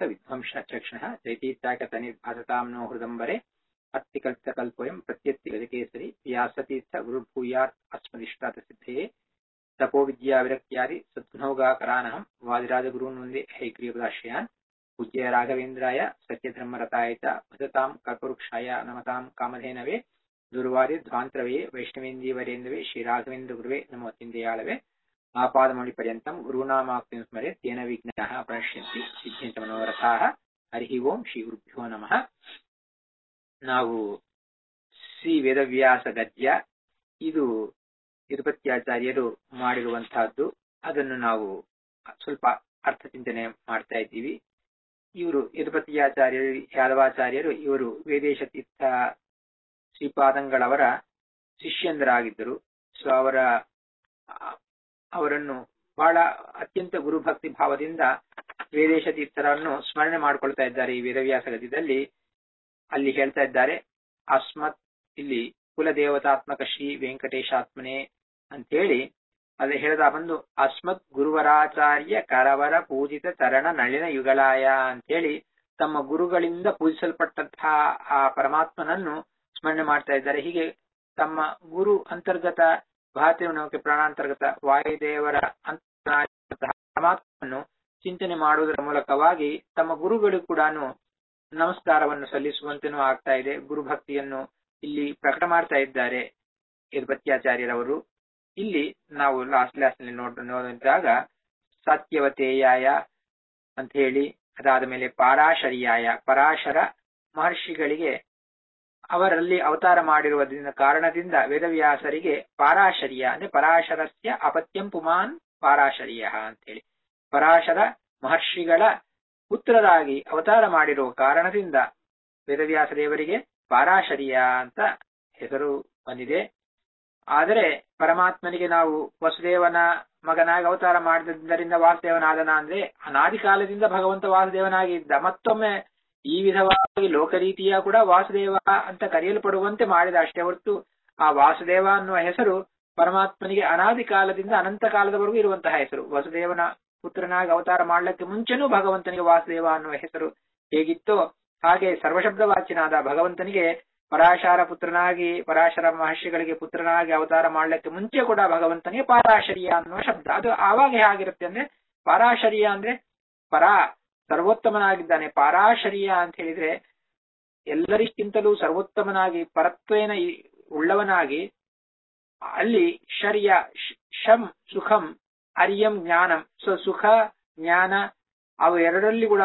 ವಿಧ್ವಂಸ ಚಕ್ಷಣಃ ಚೈತೀತ್ಯಾಕತನಿ ಭಾಸತಾಂ no ಹೃದಂಬರೆ ಅತ್ತಿಕಲ್ಪಕಲ್ಪೋಯಂ ಪ್ರತ್ಯತ್ತಿ ಗಜಕೇಸರಿ Vyasatirtha ಗುರುಭೂಯಾತ್ ಅಸ್ಮದಿಷ್ಟಾತ ಸಿದ್ಧಯೇ ತಪೋ ವಿದ್ಯಾ ವಿರಕ್ತ್ಯಾದಿ ಸದ್ಗುಣೋಗಾಕರಾನಹಂ ವಾದಿರಾಜಗುರೂನ್ ವಂದೇ ಹೈಗ್ರೀವದಾಶ್ರಯಾನ್ ಪೂಜ್ಯ ರಾಘವೇಂದ್ರಾಯ ಸತ್ಯಧರ್ಮರತಾಯ ಚ ಭಜತಾಂ ಕಲ್ಪವೃಕ್ಷಾಯ ನಮತಾಂ ಕಾಮಧೇನವೇ ದುರ್ವಾದಿ ಧ್ವಾಂತರವೇ ವೈಷ್ಣವೇಂದೀವರೇಂದವೇ ಶ್ರೀರಾಘವೇಂದ್ರ ಗುರುವೇ ನಮೋ ಅತ್ಯಂದಯಾಳವೇ ಆಪಾದಮೌಳಿ ಪರ್ಯಂತಂ ಗುರುನಾಮಾಕ್ತಿಂ ಸ್ಮರೆ ತೇನ ವಿಘ್ನಾಃ ಪ್ರಣಶ್ಯಂತಿ ಸಿದ್ಧ್ಯಂತ ಮನೋರಥಾಃ ಹರಿ ಓಂ ಶ್ರೀ ಗುರುಭ್ಯೋ ನಮಃ ನಾವು ಶ್ರೀ ವೇದವ್ಯಾಸ ಗದ್ಯ ಇದು ತಿರುಪತ್ಯಾಚಾರ್ಯರು ಮಾಡಿರುವಂತಹದ್ದು ಅದನ್ನು ನಾವು ಸ್ವಲ್ಪ ಅರ್ಥ ಚಿಂತನೆ ಮಾಡ್ತಾ ಇದ್ದೀವಿ ಇವರು ಯದುಪತಿಯಾಚಾರ್ಯರು ಯಾದವಾಚಾರ್ಯರು ಇವರು ವೇದೇಶ ತೀರ್ಥ ಶ್ರೀಪಾದಂಗಳವರ ಶಿಷ್ಯಂದರಾಗಿದ್ದರು ಸೊ ಅವರ ಅವರನ್ನು ಬಹಳ ಅತ್ಯಂತ ಗುರುಭಕ್ತಿ ಭಾವದಿಂದ ವೇದೇಶ ತೀರ್ಥರನ್ನು ಸ್ಮರಣೆ ಮಾಡ್ಕೊಳ್ತಾ ಇದ್ದಾರೆ ಈ ವೇದವ್ಯಾಸ ಗದ್ಯದಲ್ಲಿ ಅಲ್ಲಿ ಹೇಳ್ತಾ ಇದ್ದಾರೆ ಅಸ್ಮತ್ ಇಲ್ಲಿ ಕುಲದೇವತಾತ್ಮಕ ಶ್ರೀ ವೆಂಕಟೇಶಾತ್ಮನೆ ಅಂತ ಹೇಳಿ ಅದು ಹೇಳ್ತಾ ಬಂದು ಅಸ್ಮತ್ ಗುರುವರಾಚಾರ್ಯ ಕರವರ ಪೂಜಿತ ಚರಣ ನಳಿನ ಯುಗಳಾಯ ಅಂತೇಳಿ ತಮ್ಮ ಗುರುಗಳಿಂದ ಪೂಜಿಸಲ್ಪಟ್ಟಂತಹ ಆ ಪರಮಾತ್ಮನನ್ನು ಸ್ಮರಣೆ ಮಾಡ್ತಾ ಇದ್ದಾರೆ ಹೀಗೆ ತಮ್ಮ ಗುರು ಅಂತರ್ಗತ ಭಾರತೀಯ ಪ್ರಾಣಾಂತರ್ಗತ ವಾಯುದೇವರ ಪರಮಾತ್ಮನ್ನು ಚಿಂತನೆ ಮಾಡುವುದರ ಮೂಲಕವಾಗಿ ತಮ್ಮ ಗುರುಗಳು ಕೂಡ ನಮಸ್ಕಾರವನ್ನು ಸಲ್ಲಿಸುವಂತೆನೂ ಆಗ್ತಾ ಇದೆ ಗುರುಭಕ್ತಿಯನ್ನು ಇಲ್ಲಿ ಪ್ರಕಟ ಮಾಡ್ತಾ ಇದ್ದಾರೆ ಯದುಪತ್ಯಾಚಾರ್ಯರವರು ಇಲ್ಲಿ ನಾವು ಲಾಸ್ಟ್ ಕ್ಲಾಸ್ ನಲ್ಲಿ ನೋಡ್ ನೋಡಿದಾಗ ಸತ್ಯವತೇಯಾಯ ಅಂತ ಹೇಳಿ ಅದಾದ ಮೇಲೆ ಪಾರಾಶರಿಯಾಯ ಪರಾಶರ ಮಹರ್ಷಿಗಳಿಗೆ ಅವರಲ್ಲಿ ಅವತಾರ ಮಾಡಿರುವುದರಿಂದ ಕಾರಣದಿಂದ ವೇದವ್ಯಾಸರಿಗೆ ಪಾರಾಶರ್ಯ ಅಂದ್ರೆ ಪರಾಶರಸ್ಯ ಅಪತ್ಯಂ ಪುಮಾನ್ ಪಾರಾಶರ್ಯ ಅಂತ ಹೇಳಿ ಪರಾಶರ ಮಹರ್ಷಿಗಳ ಪುತ್ರರಾಗಿ ಅವತಾರ ಮಾಡಿರುವ ಕಾರಣದಿಂದ ವೇದವ್ಯಾಸ ದೇವರಿಗೆ ಪಾರಾಶರ್ಯ ಅಂತ ಹೆಸರು ಬಂದಿದೆ ಆದರೆ ಪರಮಾತ್ಮನಿಗೆ ನಾವು ವಸುದೇವನ ಮಗನಾಗಿ ಅವತಾರ ಮಾಡಿದ್ದರಿಂದ ವಾಸುದೇವನಾದನ ಅಂದ್ರೆ ಅನಾದಿ ಕಾಲದಿಂದ ಭಗವಂತ ವಾಸುದೇವನಾಗಿ ಇದ್ದ ಮತ್ತೊಮ್ಮೆ ಈ ವಿಧವಾಗಿ ಲೋಕರೀತಿಯ ಕೂಡ ವಾಸುದೇವ ಅಂತ ಕರೆಯಲ್ಪಡುವಂತೆ ಮಾಡಿದ ಅಷ್ಟೇ ಹೊರತು ಆ ವಾಸುದೇವ ಅನ್ನುವ ಹೆಸರು ಪರಮಾತ್ಮನಿಗೆ ಅನಾದಿ ಕಾಲದಿಂದ ಅನಂತ ಕಾಲದವರೆಗೂ ಇರುವಂತಹ ಹೆಸರು ವಸುದೇವನ ಪುತ್ರನಾಗಿ ಅವತಾರ ಮಾಡಲಿಕ್ಕೆ ಮುಂಚೆನೂ ಭಗವಂತನಿಗೆ ವಾಸುದೇವ ಅನ್ನುವ ಹೆಸರು ಹೇಗಿತ್ತೋ ಹಾಗೆ ಸರ್ವಶಬ್ದವಾಚಿನಾದ ಭಗವಂತನಿಗೆ ಪರಾಶರ ಪುತ್ರನಾಗಿ ಪರಾಶರ ಮಹರ್ಷಿಗಳಿಗೆ ಪುತ್ರನಾಗಿ ಅವತಾರ ಮಾಡಲಿಕ್ಕೆ ಮುಂಚೆ ಕೂಡ ಭಗವಂತನಿಗೆ ಪಾರಾಶರ್ಯ ಅನ್ನುವ ಶಬ್ದ ಅದು ಆವಾಗ ಹೇಗಿರುತ್ತೆ ಅಂದ್ರೆ ಪಾರಾಶರ್ಯ ಅಂದ್ರೆ ಪರಾ ಸರ್ವೋತ್ತಮನಾಗಿದ್ದಾನೆ ಪಾರಾಶರ್ಯ ಅಂತ ಹೇಳಿದ್ರೆ ಎಲ್ಲರಿಗಿಂತಲೂ ಸರ್ವೋತ್ತಮನಾಗಿ ಪರತ್ವೇನ ಉಳ್ಳವನಾಗಿ ಅಲ್ಲಿ ಶರ್ಯ ಶಂ ಸುಖಂ ಅರ್ಯಂ ಜ್ಞಾನಂ ಸೊ ಸುಖ ಜ್ಞಾನ ಅವು ಎರಡರಲ್ಲಿ ಕೂಡ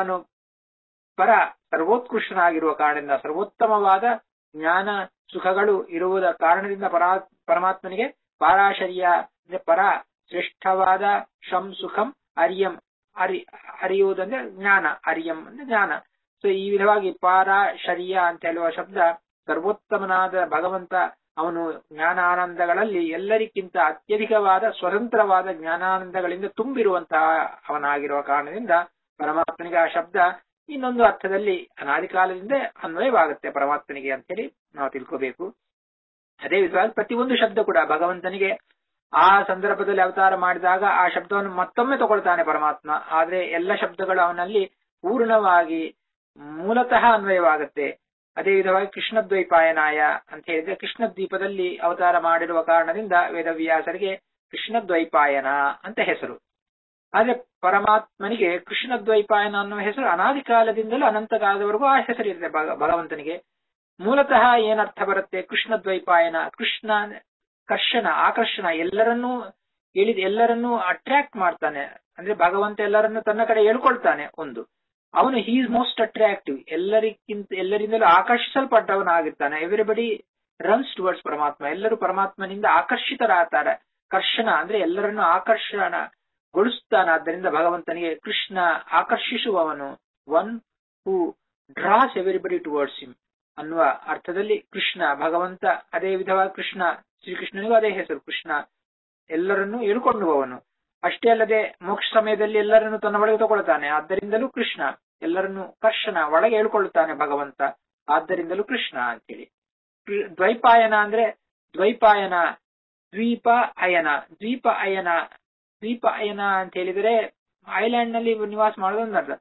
ಪರ ಸರ್ವೋತ್ಕೃಷ್ಟನಾಗಿರುವ ಕಾರಣದಿಂದ ಸರ್ವೋತ್ತಮವಾದ ಜ್ಞಾನ ಸುಖಗಳು ಇರುವುದ ಕಾರಣದಿಂದ ಪರಾ ಪರಮಾತ್ಮನಿಗೆ ಪಾರಾಶರ್ಯ ಅಂದ್ರೆ ಪರ ಶ್ರೇಷ್ಠವಾದ ಶಂ ಸುಖಂ ಅರ್ಯಂ ಅರಿ ಅರಿಯುವುದಂದ್ರೆ ಜ್ಞಾನ ಅರ್ಯಂ ಅಂದ್ರೆ ಜ್ಞಾನ ಸೊ ಈ ವಿಧವಾಗಿ ಪಾರಾಶರ್ಯ ಅಂತ ಹೇಳುವ ಶಬ್ದ ಸರ್ವೋತ್ತಮನಾದ ಭಗವಂತ ಅವನು ಜ್ಞಾನಾನಂದಗಳಲ್ಲಿ ಎಲ್ಲರಿಗಿಂತ ಅತ್ಯಧಿಕವಾದ ಸ್ವತಂತ್ರವಾದ ಜ್ಞಾನಾನಂದಗಳಿಂದ ತುಂಬಿರುವಂತಹ ಅವನಾಗಿರುವ ಕಾರಣದಿಂದ ಪರಮಾತ್ಮನಿಗೆ ಆ ಶಬ್ದ ಇನ್ನೊಂದು ಅರ್ಥದಲ್ಲಿ ಅನಾದಿ ಕಾಲದಿಂದ ಅನ್ವಯವಾಗುತ್ತೆ ಪರಮಾತ್ಮನಿಗೆ ಅಂತೇಳಿ ನಾವು ತಿಳ್ಕೋಬೇಕು ಅದೇ ವಿಧವಾಗಿ ಪ್ರತಿಯೊಂದು ಶಬ್ದ ಕೂಡ ಭಗವಂತನಿಗೆ ಆ ಸಂದರ್ಭದಲ್ಲಿ ಅವತಾರ ಮಾಡಿದಾಗ ಆ ಶಬ್ದವನ್ನು ಮತ್ತೊಮ್ಮೆ ತಗೊಳ್ತಾನೆ ಪರಮಾತ್ಮ ಆದ್ರೆ ಎಲ್ಲ ಶಬ್ದಗಳು ಅವನಲ್ಲಿ ಪೂರ್ಣವಾಗಿ ಮೂಲತಃ ಅನ್ವಯವಾಗುತ್ತೆ ಅದೇ ವಿಧವಾಗಿ ಕೃಷ್ಣದ್ವೈಪಾಯನಾಯ ಅಂತ ಹೇಳಿದ್ರೆ ಕೃಷ್ಣ ದ್ವೀಪದಲ್ಲಿ ಅವತಾರ ಮಾಡಿರುವ ಕಾರಣದಿಂದ ವೇದವ್ಯಾಸರಿಗೆ ಕೃಷ್ಣದ್ವೈಪಾಯನ ಅಂತ ಹೆಸರು ಆದ್ರೆ ಪರಮಾತ್ಮನಿಗೆ ಕೃಷ್ಣದ್ವೈಪಾಯನ ಅನ್ನುವ ಹೆಸರು ಅನಾದಿ ಕಾಲದಿಂದಲೂ ಅನಂತ ಕಾಲದವರೆಗೂ ಆ ಹೆಸರಿರುತ್ತೆ ಭಗವಂತನಿಗೆ ಮೂಲತಃ ಏನರ್ಥ ಬರುತ್ತೆ ಕೃಷ್ಣದ್ವೈಪಾಯನ ಕೃಷ್ಣ ಕರ್ಷಣ ಆಕರ್ಷಣ ಎಲ್ಲರನ್ನೂ ಹೇಳಿದ ಎಲ್ಲರನ್ನೂ ಅಟ್ರಾಕ್ಟ್ ಮಾಡ್ತಾನೆ ಅಂದ್ರೆ ಭಗವಂತ ಎಲ್ಲರನ್ನು ತನ್ನ ಕಡೆ ಹೇಳ್ಕೊಳ್ತಾನೆ ಒಂದು ಅವನು ಹೀ ಇಸ್ ಮೋಸ್ಟ್ ಅಟ್ರಾಕ್ಟಿವ್ ಎಲ್ಲರಿಗಿಂತ ಎಲ್ಲರಿಂದಲೂ ಆಕರ್ಷಿಸಲ್ಪಟ್ಟವನಾಗಿರ್ತಾನೆ ಎವ್ರಿಬಡಿ ರನ್ಸ್ ಟುವರ್ಡ್ಸ್ ಪರಮಾತ್ಮ ಎಲ್ಲರೂ ಪರಮಾತ್ಮನಿಂದ ಆಕರ್ಷಿತರಾಗ್ತಾರೆ ಕರ್ಷಣ ಅಂದ್ರೆ ಎಲ್ಲರನ್ನು ಆಕರ್ಷಣ ಗೊಳಿಸುತ್ತಾನೆ ಆದ್ದರಿಂದ ಭಗವಂತನಿಗೆ ಕೃಷ್ಣ ಆಕರ್ಷಿಸುವವನು one who draws everybody towards him ಅನ್ನುವ ಅರ್ಥದಲ್ಲಿ ಕೃಷ್ಣ ಭಗವಂತ ಅದೇ ವಿಧವಾಗಿ ಕೃಷ್ಣ ಶ್ರೀಕೃಷ್ಣನಿಗೂ ಅದೇ ಹೆಸರು ಕೃಷ್ಣ ಎಲ್ಲರನ್ನೂ ಹೇಳ್ಕೊಂಡುವವನು ಅಷ್ಟೇ ಅಲ್ಲದೆ ಮೋಕ್ಷ ಸಮಯದಲ್ಲಿ ಎಲ್ಲರನ್ನು ತನ್ನ ಒಳಗೆ ತಗೊಳ್ತಾನೆ ಆದ್ದರಿಂದಲೂ ಕೃಷ್ಣ ಎಲ್ಲರನ್ನು ಕರ್ಷಣ ಒಳಗೆ ಹೇಳ್ಕೊಳ್ಳುತ್ತಾನೆ ಭಗವಂತ ಆದ್ದರಿಂದಲೂ ಕೃಷ್ಣ ಅಂತೇಳಿ ದ್ವೈಪಾಯನ ಅಂದ್ರೆ ದ್ವೈಪಾಯನ ದ್ವೀಪ ಅಯನ ದ್ವೀಪ ಅಯನ ದ್ವೀಪ ಅಯನ ಅಂತ ಹೇಳಿದರೆ ಐಲ್ಯಾಂಡ್ ನಲ್ಲಿ ನಿವಾಸ ಮಾಡೋದೊಂದು ಅರ್ಥ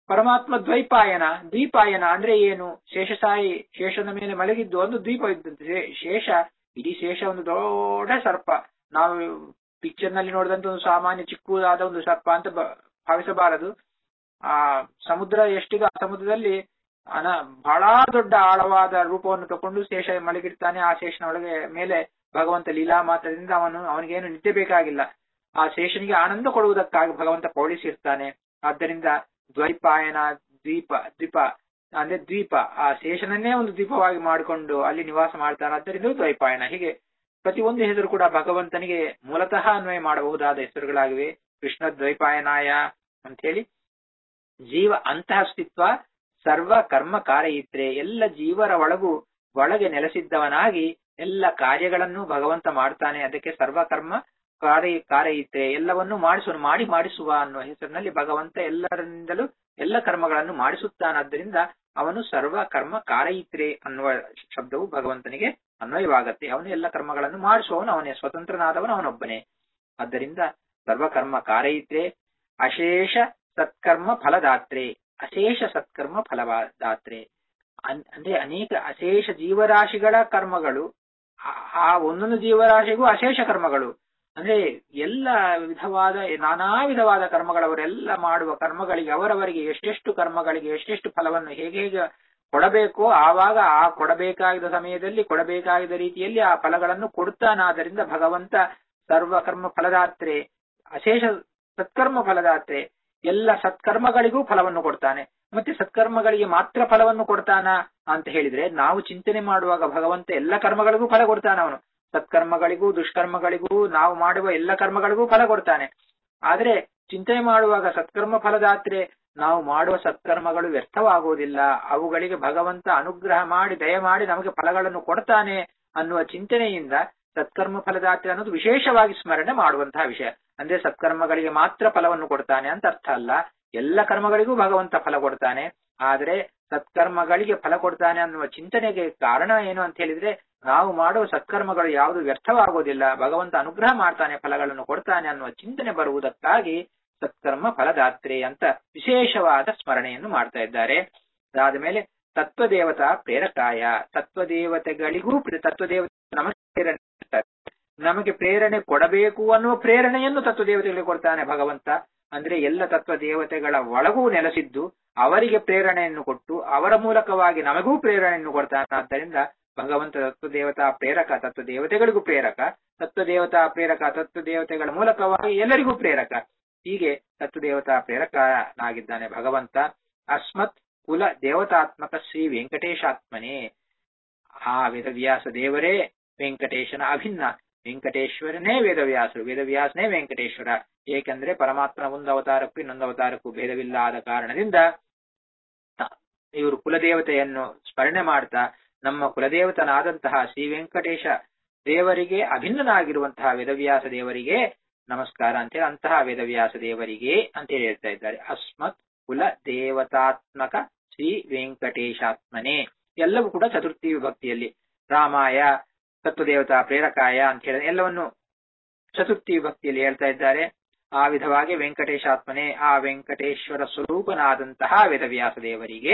ಪರಮಾತ್ಮ ದ್ವೈಪಾಯನ ದ್ವೀಪಾಯನ ಅಂದ್ರೆ ಏನು ಶೇಷಸಾಯಿ ಶೇಷನ ಮೇಲೆ ಮಲಗಿದ್ದು ಒಂದು ದ್ವೀಪ ಇದ್ದದ್ದು ಶೇ- ಶೇಷ ಇಡೀ ಶೇಷ ಒಂದು ದೊಡ್ಡ ಸರ್ಪ ನಾವು ಪಿಕ್ಚರ್ ನಲ್ಲಿ ನೋಡಿದಂತ ಒಂದು ಸಾಮಾನ್ಯ ಚಿಕ್ಕದಾದ ಒಂದು ಸರ್ಪ ಅಂತ ಬ- ಭಾವಿಸಬಾರದು ಆ ಸಮುದ್ರ ಎಷ್ಟಿದೆ ಆ ಸಮುದ್ರದಲ್ಲಿ ಅನ ಬಹಳ ದೊಡ್ಡ ಆಳವಾದ ರೂಪವನ್ನು ತಕೊಂಡು ಶೇಷ ಮಲಗಿರ್ತಾನೆ ಆ ಶೇಷನ ಒಳಗೆ ಮೇಲೆ ಭಗವಂತ ಲೀಲಾ ಮಾತ್ರದಿಂದ ಅವನು ಅವನಿಗೇನು ನಿದ್ದೆ ಬೇಕಾಗಿಲ್ಲ ಆ ಶೇಷನಿಗೆ ಆನಂದ ಕೊಡುವುದಕ್ಕಾಗಿ ಭಗವಂತ ಪೌಳಿಸಿರ್ತಾನೆ ಆದ್ದರಿಂದ ದ್ವೈಪಾಯನ ದ್ವೀಪ ದ್ವೀಪ ಅಂದ್ರೆ ದ್ವೀಪ ಆ ಶೇಷನನ್ನೇ ಒಂದು ದ್ವೀಪವಾಗಿ ಮಾಡಿಕೊಂಡು ಅಲ್ಲಿ ನಿವಾಸ ಮಾಡ್ತಾನೆ ಆದ್ದರಿಂದ ದ್ವೈಪಾಯನ ಹೀಗೆ ಪ್ರತಿಯೊಂದು ಹೆಸರು ಕೂಡ ಭಗವಂತನಿಗೆ ಮೂಲತಃ ಅನ್ವಯ ಮಾಡಬಹುದಾದ ಹೆಸರುಗಳಾಗಿವೆ ಕೃಷ್ಣ ದ್ವೈಪಾಯನಾಯ ಅಂತ ಹೇಳಿ ಜೀವ ಅಂತಃಸ್ಥಿತ್ವ ಸರ್ವ ಕರ್ಮ ಕಾರ್ಯಿತ್ರೆ ಎಲ್ಲ ಜೀವರ ಒಳಗೂ ಒಳಗೆ ನೆಲೆಸಿದ್ದವನಾಗಿ ಎಲ್ಲ ಕಾರ್ಯಗಳನ್ನು ಭಗವಂತ ಮಾಡ್ತಾನೆ ಅದಕ್ಕೆ ಸರ್ವಕರ್ಮ ಕಾರ್ಯ ಕಾರ್ಯಿತ್ರೆ ಎಲ್ಲವನ್ನೂ ಮಾಡಿಸುವ ಮಾಡಿ ಮಾಡಿಸುವ ಅನ್ನುವ ಹೆಸರಿನಲ್ಲಿ ಭಗವಂತ ಎಲ್ಲರಿಂದಲೂ ಎಲ್ಲ ಕರ್ಮಗಳನ್ನು ಮಾಡಿಸುತ್ತಾನಾದ್ದರಿಂದ ಅವನು ಸರ್ವ ಕರ್ಮ ಕಾರಯಿತ್ರೆ ಅನ್ನುವ ಶಬ್ದವು ಭಗವಂತನಿಗೆ ಅನ್ವಯವಾಗತ್ತೆ ಅವನು ಎಲ್ಲ ಕರ್ಮಗಳನ್ನು ಮಾಡಿಸುವವನು ಅವನೇ ಸ್ವತಂತ್ರನಾದವನು ಅವನೊಬ್ಬನೇ ಆದ್ದರಿಂದ ಸರ್ವಕರ್ಮ ಕಾರಯಿತ್ರೆ ಅಶೇಷ ಸತ್ಕರ್ಮ ಫಲದಾತ್ರೆ ಅಶೇಷ ಸತ್ಕರ್ಮ ಫಲದಾತ್ರೆ ಅನ್- ಅಂದ್ರೆ ಅನೇಕ ಅಶೇಷ ಜೀವರಾಶಿಗಳ ಕರ್ಮಗಳು ಆ- ಆ ಒಂದೊಂದು ಜೀವರಾಶಿಗೂ ಅಶೇಷ ಕರ್ಮಗಳು ಅಂದ್ರೆ ಎಲ್ಲ ವಿಧವಾದ ನಾನಾ ವಿಧವಾದ ಕರ್ಮಗಳವರೆಲ್ಲ ಮಾಡುವ ಕರ್ಮಗಳಿಗೆ ಅವರವರಿಗೆ ಎಷ್ಟೆಷ್ಟು ಕರ್ಮಗಳಿಗೆ ಎಷ್ಟೆಷ್ಟು ಫಲವನ್ನು ಹೇಗೆ ಹೇಗೆ ಕೊಡಬೇಕೋ ಆವಾಗ ಆ ಕೊಡಬೇಕಾದ ಸಮಯದಲ್ಲಿ ಕೊಡಬೇಕಾದ ರೀತಿಯಲ್ಲಿ ಆ ಫಲಗಳನ್ನು ಕೊಡುತ್ತಾನಾದ್ದರಿಂದ ಭಗವಂತ ಸರ್ವ ಕರ್ಮ ಫಲದಾತ್ರೆ ಅಶೇಷ ಸತ್ಕರ್ಮ ಫಲದಾತ್ರೆ ಎಲ್ಲ ಸತ್ಕರ್ಮಗಳಿಗೂ ಫಲವನ್ನು ಕೊಡ್ತಾನೆ ಮತ್ತೆ ಸತ್ಕರ್ಮಗಳಿಗೆ ಮಾತ್ರ ಫಲವನ್ನು ಕೊಡ್ತಾನ ಅಂತ ಹೇಳಿದ್ರೆ ನಾವು ಚಿಂತನೆ ಮಾಡುವಾಗ ಭಗವಂತ ಎಲ್ಲ ಕರ್ಮಗಳಿಗೂ ಫಲ ಕೊಡ್ತಾನ ಅವನು ಸತ್ಕರ್ಮಗಳಿಗೂ ದುಷ್ಕರ್ಮಗಳಿಗೂ ನಾವು ಮಾಡುವ ಎಲ್ಲ ಕರ್ಮಗಳಿಗೂ ಫಲ ಕೊಡ್ತಾನೆ ಆದ್ರೆ ಚಿಂತನೆ ಮಾಡುವಾಗ ಸತ್ಕರ್ಮ ಫಲದಾತ್ರೆ ನಾವು ಮಾಡುವ ಸತ್ಕರ್ಮಗಳು ವ್ಯರ್ಥವಾಗುವುದಿಲ್ಲ ಅವುಗಳಿಗೆ ಭಗವಂತ ಅನುಗ್ರಹ ಮಾಡಿ ದಯಮಾಡಿ ನಮಗೆ ಫಲಗಳನ್ನು ಕೊಡ್ತಾನೆ ಅನ್ನುವ ಚಿಂತನೆಯಿಂದ ಸತ್ಕರ್ಮ ಫಲದಾತ್ರೆ ಅನ್ನೋದು ವಿಶೇಷವಾಗಿ ಸ್ಮರಣೆ ಮಾಡುವಂತಹ ವಿಷಯ ಅಂದ್ರೆ ಸತ್ಕರ್ಮಗಳಿಗೆ ಮಾತ್ರ ಫಲವನ್ನು ಕೊಡ್ತಾನೆ ಅಂತ ಅರ್ಥ ಅಲ್ಲ ಎಲ್ಲ ಕರ್ಮಗಳಿಗೂ ಭಗವಂತ ಫಲ ಕೊಡ್ತಾನೆ ಆದ್ರೆ ಸತ್ಕರ್ಮಗಳಿಗೆ ಫಲ ಕೊಡ್ತಾನೆ ಅನ್ನುವ ಚಿಂತನೆಗೆ ಕಾರಣ ಏನು ಅಂತ ಹೇಳಿದ್ರೆ ನಾವು ಮಾಡುವ ಸತ್ಕರ್ಮಗಳು ಯಾವುದು ವ್ಯರ್ಥವಾಗುವುದಿಲ್ಲ ಭಗವಂತ ಅನುಗ್ರಹ ಮಾಡ್ತಾನೆ ಫಲಗಳನ್ನು ಕೊಡ್ತಾನೆ ಅನ್ನುವ ಚಿಂತನೆ ಬರುವುದಕ್ಕಾಗಿ ಸತ್ಕರ್ಮ ಫಲದಾತ್ರೆ ಅಂತ ವಿಶೇಷವಾದ ಸ್ಮರಣೆಯನ್ನು ಮಾಡ್ತಾ ಇದ್ದಾರೆ ಅದಾದ ಮೇಲೆ ತತ್ವದೇವತಾ ಪ್ರೇರಕಾಯ ತತ್ವದೇವತೆಗಳಿಗೂ ಪ್ರ- ತತ್ವದೇವತೆ ನಮಗೆ ಪ್ರೇರಣೆ ಕೊಡ್ತಾರೆ. ನಮಗೆ ಪ್ರೇರಣೆ ಕೊಡಬೇಕು ಅನ್ನುವ ಪ್ರೇರಣೆಯನ್ನು ತತ್ವದೇವತೆಗಳಿಗೆ ಕೊಡ್ತಾನೆ ಭಗವಂತ ಅಂದ್ರೆ ಎಲ್ಲ ತತ್ವ ದೇವತೆಗಳ ಒಳಗೂ ನೆಲೆಸಿದ್ದು ಅವರಿಗೆ ಪ್ರೇರಣೆಯನ್ನು ಕೊಟ್ಟು ಅವರ ಮೂಲಕವಾಗಿ ನಮಗೂ ಪ್ರೇರಣೆಯನ್ನು ಕೊಡ್ತಾನೆ ಆದ್ದರಿಂದ ಭಗವಂತ ತತ್ವದೇವತಾ ಪ್ರೇರಕ ತತ್ವ ದೇವತೆಗಳಿಗೂ ಪ್ರೇರಕ ತತ್ವದೇವತಾ ಪ್ರೇರಕ ತತ್ವ ದೇವತೆಗಳ ಮೂಲಕವಾಗಿ ಎಲ್ಲರಿಗೂ ಪ್ರೇರಕ ಹೀಗೆ ತತ್ವದೇವತಾ ಪ್ರೇರಕನಾಗಿದ್ದಾನೆ ಭಗವಂತ ಅಸ್ಮತ್ ಕುಲ ದೇವತಾತ್ಮಕ ಶ್ರೀ ವೆಂಕಟೇಶಾತ್ಮನೇ ಆ ವೇದವ್ಯಾಸ ದೇವರೇ ವೆಂಕಟೇಶನ ಅಭಿನ್ನ ವೆಂಕಟೇಶ್ವರನೇ ವೇದವ್ಯಾಸರು ವೇದವ್ಯಾಸನೇ ವೆಂಕಟೇಶ್ವರ ಏಕೆಂದ್ರೆ ಪರಮಾತ್ಮನ ಒಂದು ಅವತಾರಕ್ಕೂ ಇನ್ನೊಂದು ಅವತಾರಕ್ಕೂ ಭೇದವಿಲ್ಲದ ಕಾರಣದಿಂದ ಇವರು ಕುಲದೇವತೆಯನ್ನು ಸ್ಮರಣೆ ಮಾಡ್ತಾ ನಮ್ಮ ಕುಲದೇವತನಾದಂತಹ ಶ್ರೀ ವೆಂಕಟೇಶ ದೇವರಿಗೆ ಅಭಿನ್ನನಾಗಿರುವಂತಹ ವೇದವ್ಯಾಸ ದೇವರಿಗೆ ನಮಸ್ಕಾರ ಅಂತೇಳಿ ಅಂತಹ ವೇದವ್ಯಾಸ ದೇವರಿಗೆ ಅಂತೇಳಿ ಹೇಳ್ತಾ ಇದ್ದಾರೆ ಅಸ್ಮತ್ ಕುಲ ದೇವತಾತ್ಮಕ ಶ್ರೀ ವೆಂಕಟೇಶಾತ್ಮನೇ ಎಲ್ಲವೂ ಕೂಡ ಚತುರ್ಥಿ ವಿಭಕ್ತಿಯಲ್ಲಿ ರಾಮಾಯ ತತ್ವದೇವತಾ ಪ್ರೇರಕಾಯ ಅಂತ ಹೇಳಿ ಎಲ್ಲವನ್ನು ಚತುರ್ಥಿ ವಿಭಕ್ತಿಯಲ್ಲಿ ಹೇಳ್ತಾ ಇದ್ದಾರೆ ಆ ವಿಧವಾಗಿ ವೆಂಕಟೇಶಾತ್ಮನೇ ಆ ವೆಂಕಟೇಶ್ವರ ಸ್ವರೂಪನಾದಂತಹ ವೇದವ್ಯಾಸ ದೇವರಿಗೆ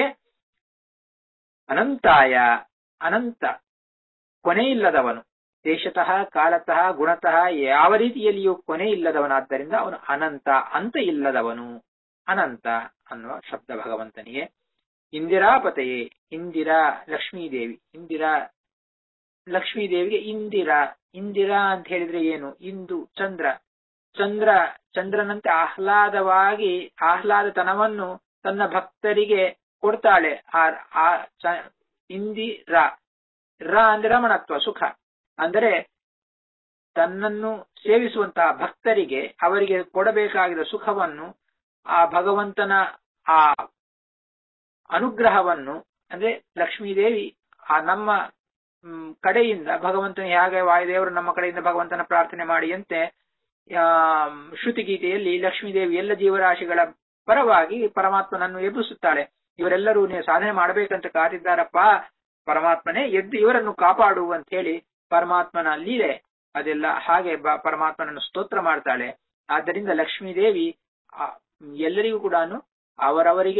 ಅನಂತಾಯ ಅನಂತ ಕೊನೆಯಿಲ್ಲದವನು ದೇಶತಃ ಕಾಲತಃ ಗುಣತಃ ಯಾವ ರೀತಿಯಲ್ಲಿಯೂ ಕೊನೆ ಇಲ್ಲದವನಾದ್ದರಿಂದ ಅವನು ಅನಂತ ಅಂತ ಇಲ್ಲದವನು ಅನಂತ ಅನ್ನುವ ಶಬ್ದ ಭಗವಂತನಿಗೆ ಇಂದಿರಾಪತೆಯೇ ಇಂದಿರಾ ಲಕ್ಷ್ಮೀದೇವಿ ಇಂದಿರಾ ಲಕ್ಷ್ಮೀದೇವಿಗೆ ಇಂದಿರಾ ಇಂದಿರಾ ಅಂತ ಹೇಳಿದ್ರೆ ಏನು ಇಂದು ಚಂದ್ರ ಚಂದ್ರ ಚಂದ್ರನಂತೆ ಆಹ್ಲಾದವಾಗಿ ಆಹ್ಲಾದತನವನ್ನು ತನ್ನ ಭಕ್ತರಿಗೆ ಕೊಡ್ತಾಳೆ ಆ ಆ ಚ- ಇಂದಿರ ರ ಅಂದ್ರೆ ರಮಣತ್ವ ಸುಖ ಅಂದರೆ ತನ್ನನ್ನು ಸೇವಿಸುವಂತಹ ಭಕ್ತರಿಗೆ ಅವರಿಗೆ ಕೊಡಬೇಕಾಗಿದ್ದ ಸುಖವನ್ನು ಆ ಭಗವಂತನ ಆ ಅನುಗ್ರಹವನ್ನು ಅಂದ್ರೆ ಲಕ್ಷ್ಮೀದೇವಿ ಆ ನಮ್ಮ ಮ್, ಕಡೆಯಿಂದ ಭಗವಂತನ ಹೇಗೆ ವಾಯುದೇವರು ನಮ್ಮ ಕಡೆಯಿಂದ ಭಗವಂತನ ಪ್ರಾರ್ಥನೆ ಮಾಡಿಯಂತೆ ಆ, ಶ್ರುತಿಗೀತೆಯಲ್ಲಿ ಲಕ್ಷ್ಮೀದೇವಿ ಎಲ್ಲ ಜೀವರಾಶಿಗಳ ಪರವಾಗಿ ಪರಮಾತ್ಮನನ್ನು ಎಬ್ಬಿಸುತ್ತಾಳೆ ಇವರೆಲ್ಲರೂ ನೀವು ಸಾಧನೆ ಮಾಡಬೇಕಂತ ಕಾದಿದ್ದಾರಪ್ಪ ಪರಮಾತ್ಮನೇ ಎದ್ದು ಇವರನ್ನು ಕಾಪಾಡು ಅಂತ ಹೇಳಿ ಪರಮಾತ್ಮನ ಲೀಲೆ ಅದೆಲ್ಲ ಹಾಗೆ ಬ- ಪರಮಾತ್ಮನನ್ನು ಸ್ತೋತ್ರ ಮಾಡ್ತಾಳೆ ಆದ್ದರಿಂದ ಲಕ್ಷ್ಮೀದೇವಿ ಆ, ಎಲ್ಲರಿಗೂ ಕೂಡ ಅವರವರಿಗೆ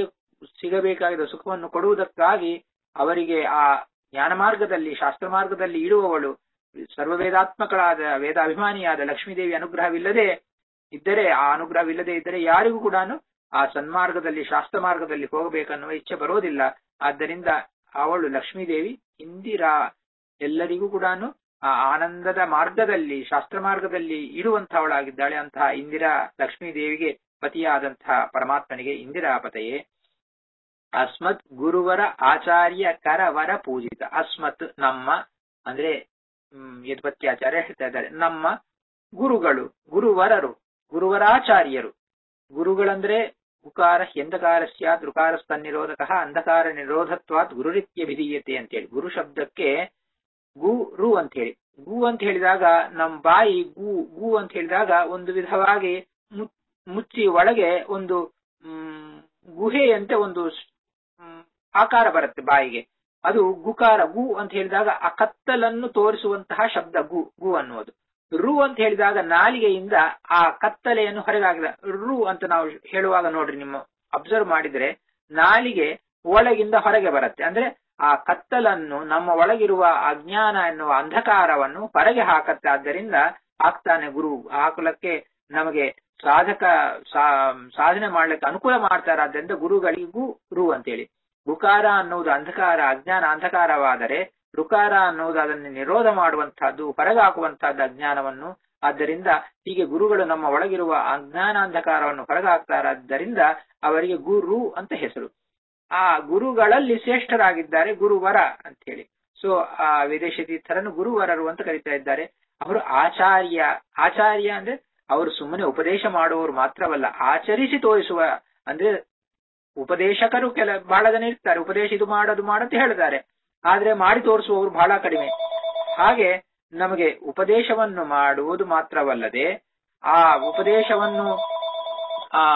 ಸಿಗಬೇಕಾಗಿದ್ದ ಸುಖವನ್ನು ಕೊಡುವುದಕ್ಕಾಗಿ ಅವರಿಗೆ ಆ ಜ್ಞಾನ ಮಾರ್ಗದಲ್ಲಿ ಶಾಸ್ತ್ರ ಮಾರ್ಗದಲ್ಲಿ ಇಡುವವಳು ಸರ್ವವೇದಾತ್ಮಕಳಾದ ವೇದಾಭಿಮಾನಿಯಾದ ಲಕ್ಷ್ಮೀದೇವಿ ಅನುಗ್ರಹವಿಲ್ಲದೆ ಇದ್ದರೆ ಆ ಅನುಗ್ರಹವಿಲ್ಲದೆ ಇದ್ದರೆ ಯಾರಿಗೂ ಕೂಡ ಆ ಸನ್ಮಾರ್ಗದಲ್ಲಿ ಶಾಸ್ತ್ರ ಮಾರ್ಗದಲ್ಲಿ ಹೋಗಬೇಕನ್ನುವ ಇಚ್ಛೆ ಬರೋದಿಲ್ಲ ಆದ್ದರಿಂದ ಅವಳು ಲಕ್ಷ್ಮೀದೇವಿ ಇಂದಿರಾ ಎಲ್ಲರಿಗೂ ಕೂಡ ಆ ಆನಂದದ ಮಾರ್ಗದಲ್ಲಿ ಶಾಸ್ತ್ರ ಮಾರ್ಗದಲ್ಲಿ ಇಡುವಂತಹವಳಾಗಿದ್ದಾಳೆ ಅಂತಹ ಇಂದಿರಾ ಲಕ್ಷ್ಮೀ ದೇವಿಗೆ ಪತಿಯಾದಂತಹ ಪರಮಾತ್ಮನಿಗೆ ಇಂದಿರಾಪತೆಯೇ ಅಸ್ಮತ್ ಗುರುವರ ಆಚಾರ್ಯ ಕರವರ ಪೂಜಿತ ಅಸ್ಮತ್ ನಮ್ಮ ಅಂದ್ರೆ ಹ್ಮ್ ಯದ್ಪತ್ಯಾಚಾರ್ಯ ಹೇಳ್ತಾ ಇದ್ದಾರೆ ನಮ್ಮ ಗುರುಗಳು ಗುರುವರರು ಗುರುವರಾಚಾರ್ಯರು ಗುರುಗಳಂದ್ರೆ ಉಕಾರ ಎಂದಕಾರ ಸ್ಯಾತ್ ಋಕಾರಸ್ತನ್ನಿರೋಧಕ ಅಂಧಕಾರ ನಿರೋಧತ್ವಾತ್ ಗುರುರಿತ್ಯ ವಿಧೀಯತೆ ಅಂತೇಳಿ ಗುರು ಶಬ್ದಕ್ಕೆ ಗು ರು ಅಂತ ಹೇಳಿ ಗು ಅಂತ ಹೇಳಿದಾಗ ನಮ್ ಬಾಯಿ ಗು ಗು ಅಂತ ಹೇಳಿದಾಗ ಒಂದು ವಿಧವಾಗಿ ಮುಚ್ಚಿ ಒಳಗೆ ಒಂದು ಹ್ಮ್ ಗುಹೆಯಂತೆ ಒಂದು ಆಕಾರ ಬರುತ್ತೆ ಬಾಯಿಗೆ ಅದು ಗುಕಾರ ಗು ಅಂತ ಹೇಳಿದಾಗ ಆ ಕತ್ತಲನ್ನು ತೋರಿಸುವಂತಹ ಶಬ್ದ ಗು ಗು ಅನ್ನುವುದು ರು ಅಂತ ಹೇಳಿದಾಗ ನಾಲಿಗೆಯಿಂದ ಆ ಕತ್ತಲೆಯನ್ನು ಹೊರಗಾಗದ ರು ಅಂತ ನಾವು ಹೇಳುವಾಗ ನೋಡ್ರಿ ನಿಮ್ಮ ಅಬ್ಸರ್ವ್ ಮಾಡಿದ್ರೆ ನಾಲಿಗೆ ಒಳಗಿಂದ ಹೊರಗೆ ಬರುತ್ತೆ ಅಂದ್ರೆ ಆ ಕತ್ತಲನ್ನು ನಮ್ಮ ಒಳಗಿರುವ ಅಜ್ಞಾನ ಎನ್ನುವ ಅಂಧಕಾರವನ್ನು ಹೊರಗೆ ಹಾಕತ್ತೆ ಆದ್ದರಿಂದ ಆಗ್ತಾನೆ ಗುರು ಹಾಕಲಕ್ಕೆ ನಮಗೆ ಸಾಧಕ ಸಾಧನೆ ಮಾಡ್ಲಿಕ್ಕೆ ಅನುಕೂಲ ಮಾಡ್ತಾರಾದ್ರಿಂದ ಗುರುಗಳಿಗೂ ರು ಅಂತೇಳಿ ಗುಕಾರ ಅನ್ನುವುದು ಅಂಧಕಾರ ಅಜ್ಞಾನ ಅಂಧಕಾರವಾದರೆ ಋಕಾರ ಅನ್ನುವುದು ಅದನ್ನು ನಿರೋಧ ಮಾಡುವಂತಹದ್ದು ಹೊರಗಾಕುವಂತಹದ್ದು ಅಜ್ಞಾನವನ್ನು ಆದ್ದರಿಂದ ಹೀಗೆ ಗುರುಗಳು ನಮ್ಮ ಒಳಗಿರುವ ಅಜ್ಞಾನ ಅಂಧಕಾರವನ್ನು ಹೊರಗಾಕ್ತಾರಾದ್ದರಿಂದ ಅವರಿಗೆ ಗುರು ಅಂತ ಹೆಸರು ಆ ಗುರುಗಳಲ್ಲಿ ಶ್ರೇಷ್ಠರಾಗಿದ್ದಾರೆ ಗುರುವರ ಅಂತ ಹೇಳಿ ಸೊ ಆ ವಿದೇಶಿ ತೀರ್ಥರನ್ನು ಗುರುವರರು ಅಂತ ಕರೀತಾ ಇದ್ದಾರೆ ಅವರು ಆಚಾರ್ಯ ಆಚಾರ್ಯ ಅಂದ್ರೆ ಅವರು ಸುಮ್ಮನೆ ಉಪದೇಶ ಮಾಡುವವರು ಮಾತ್ರವಲ್ಲ ಆಚರಿಸಿ ತೋರಿಸುವ ಅಂದ್ರೆ ಉಪದೇಶಕರು ಕೆಲ ಬಹಳ ಜನ ಇರ್ತಾರೆ ಉಪದೇಶ ಇದು ಮಾಡೋದು ಮಾಡಂತ ಹೇಳ್ತಾರೆ ಆದ್ರೆ ಮಾಡಿ ತೋರಿಸುವವರು ಬಹಳ ಕಡಿಮೆ ಹಾಗೆ ನಮಗೆ ಉಪದೇಶವನ್ನು ಮಾಡುವುದು ಮಾತ್ರವಲ್ಲದೆ ಆ ಉಪದೇಶವನ್ನು ಆ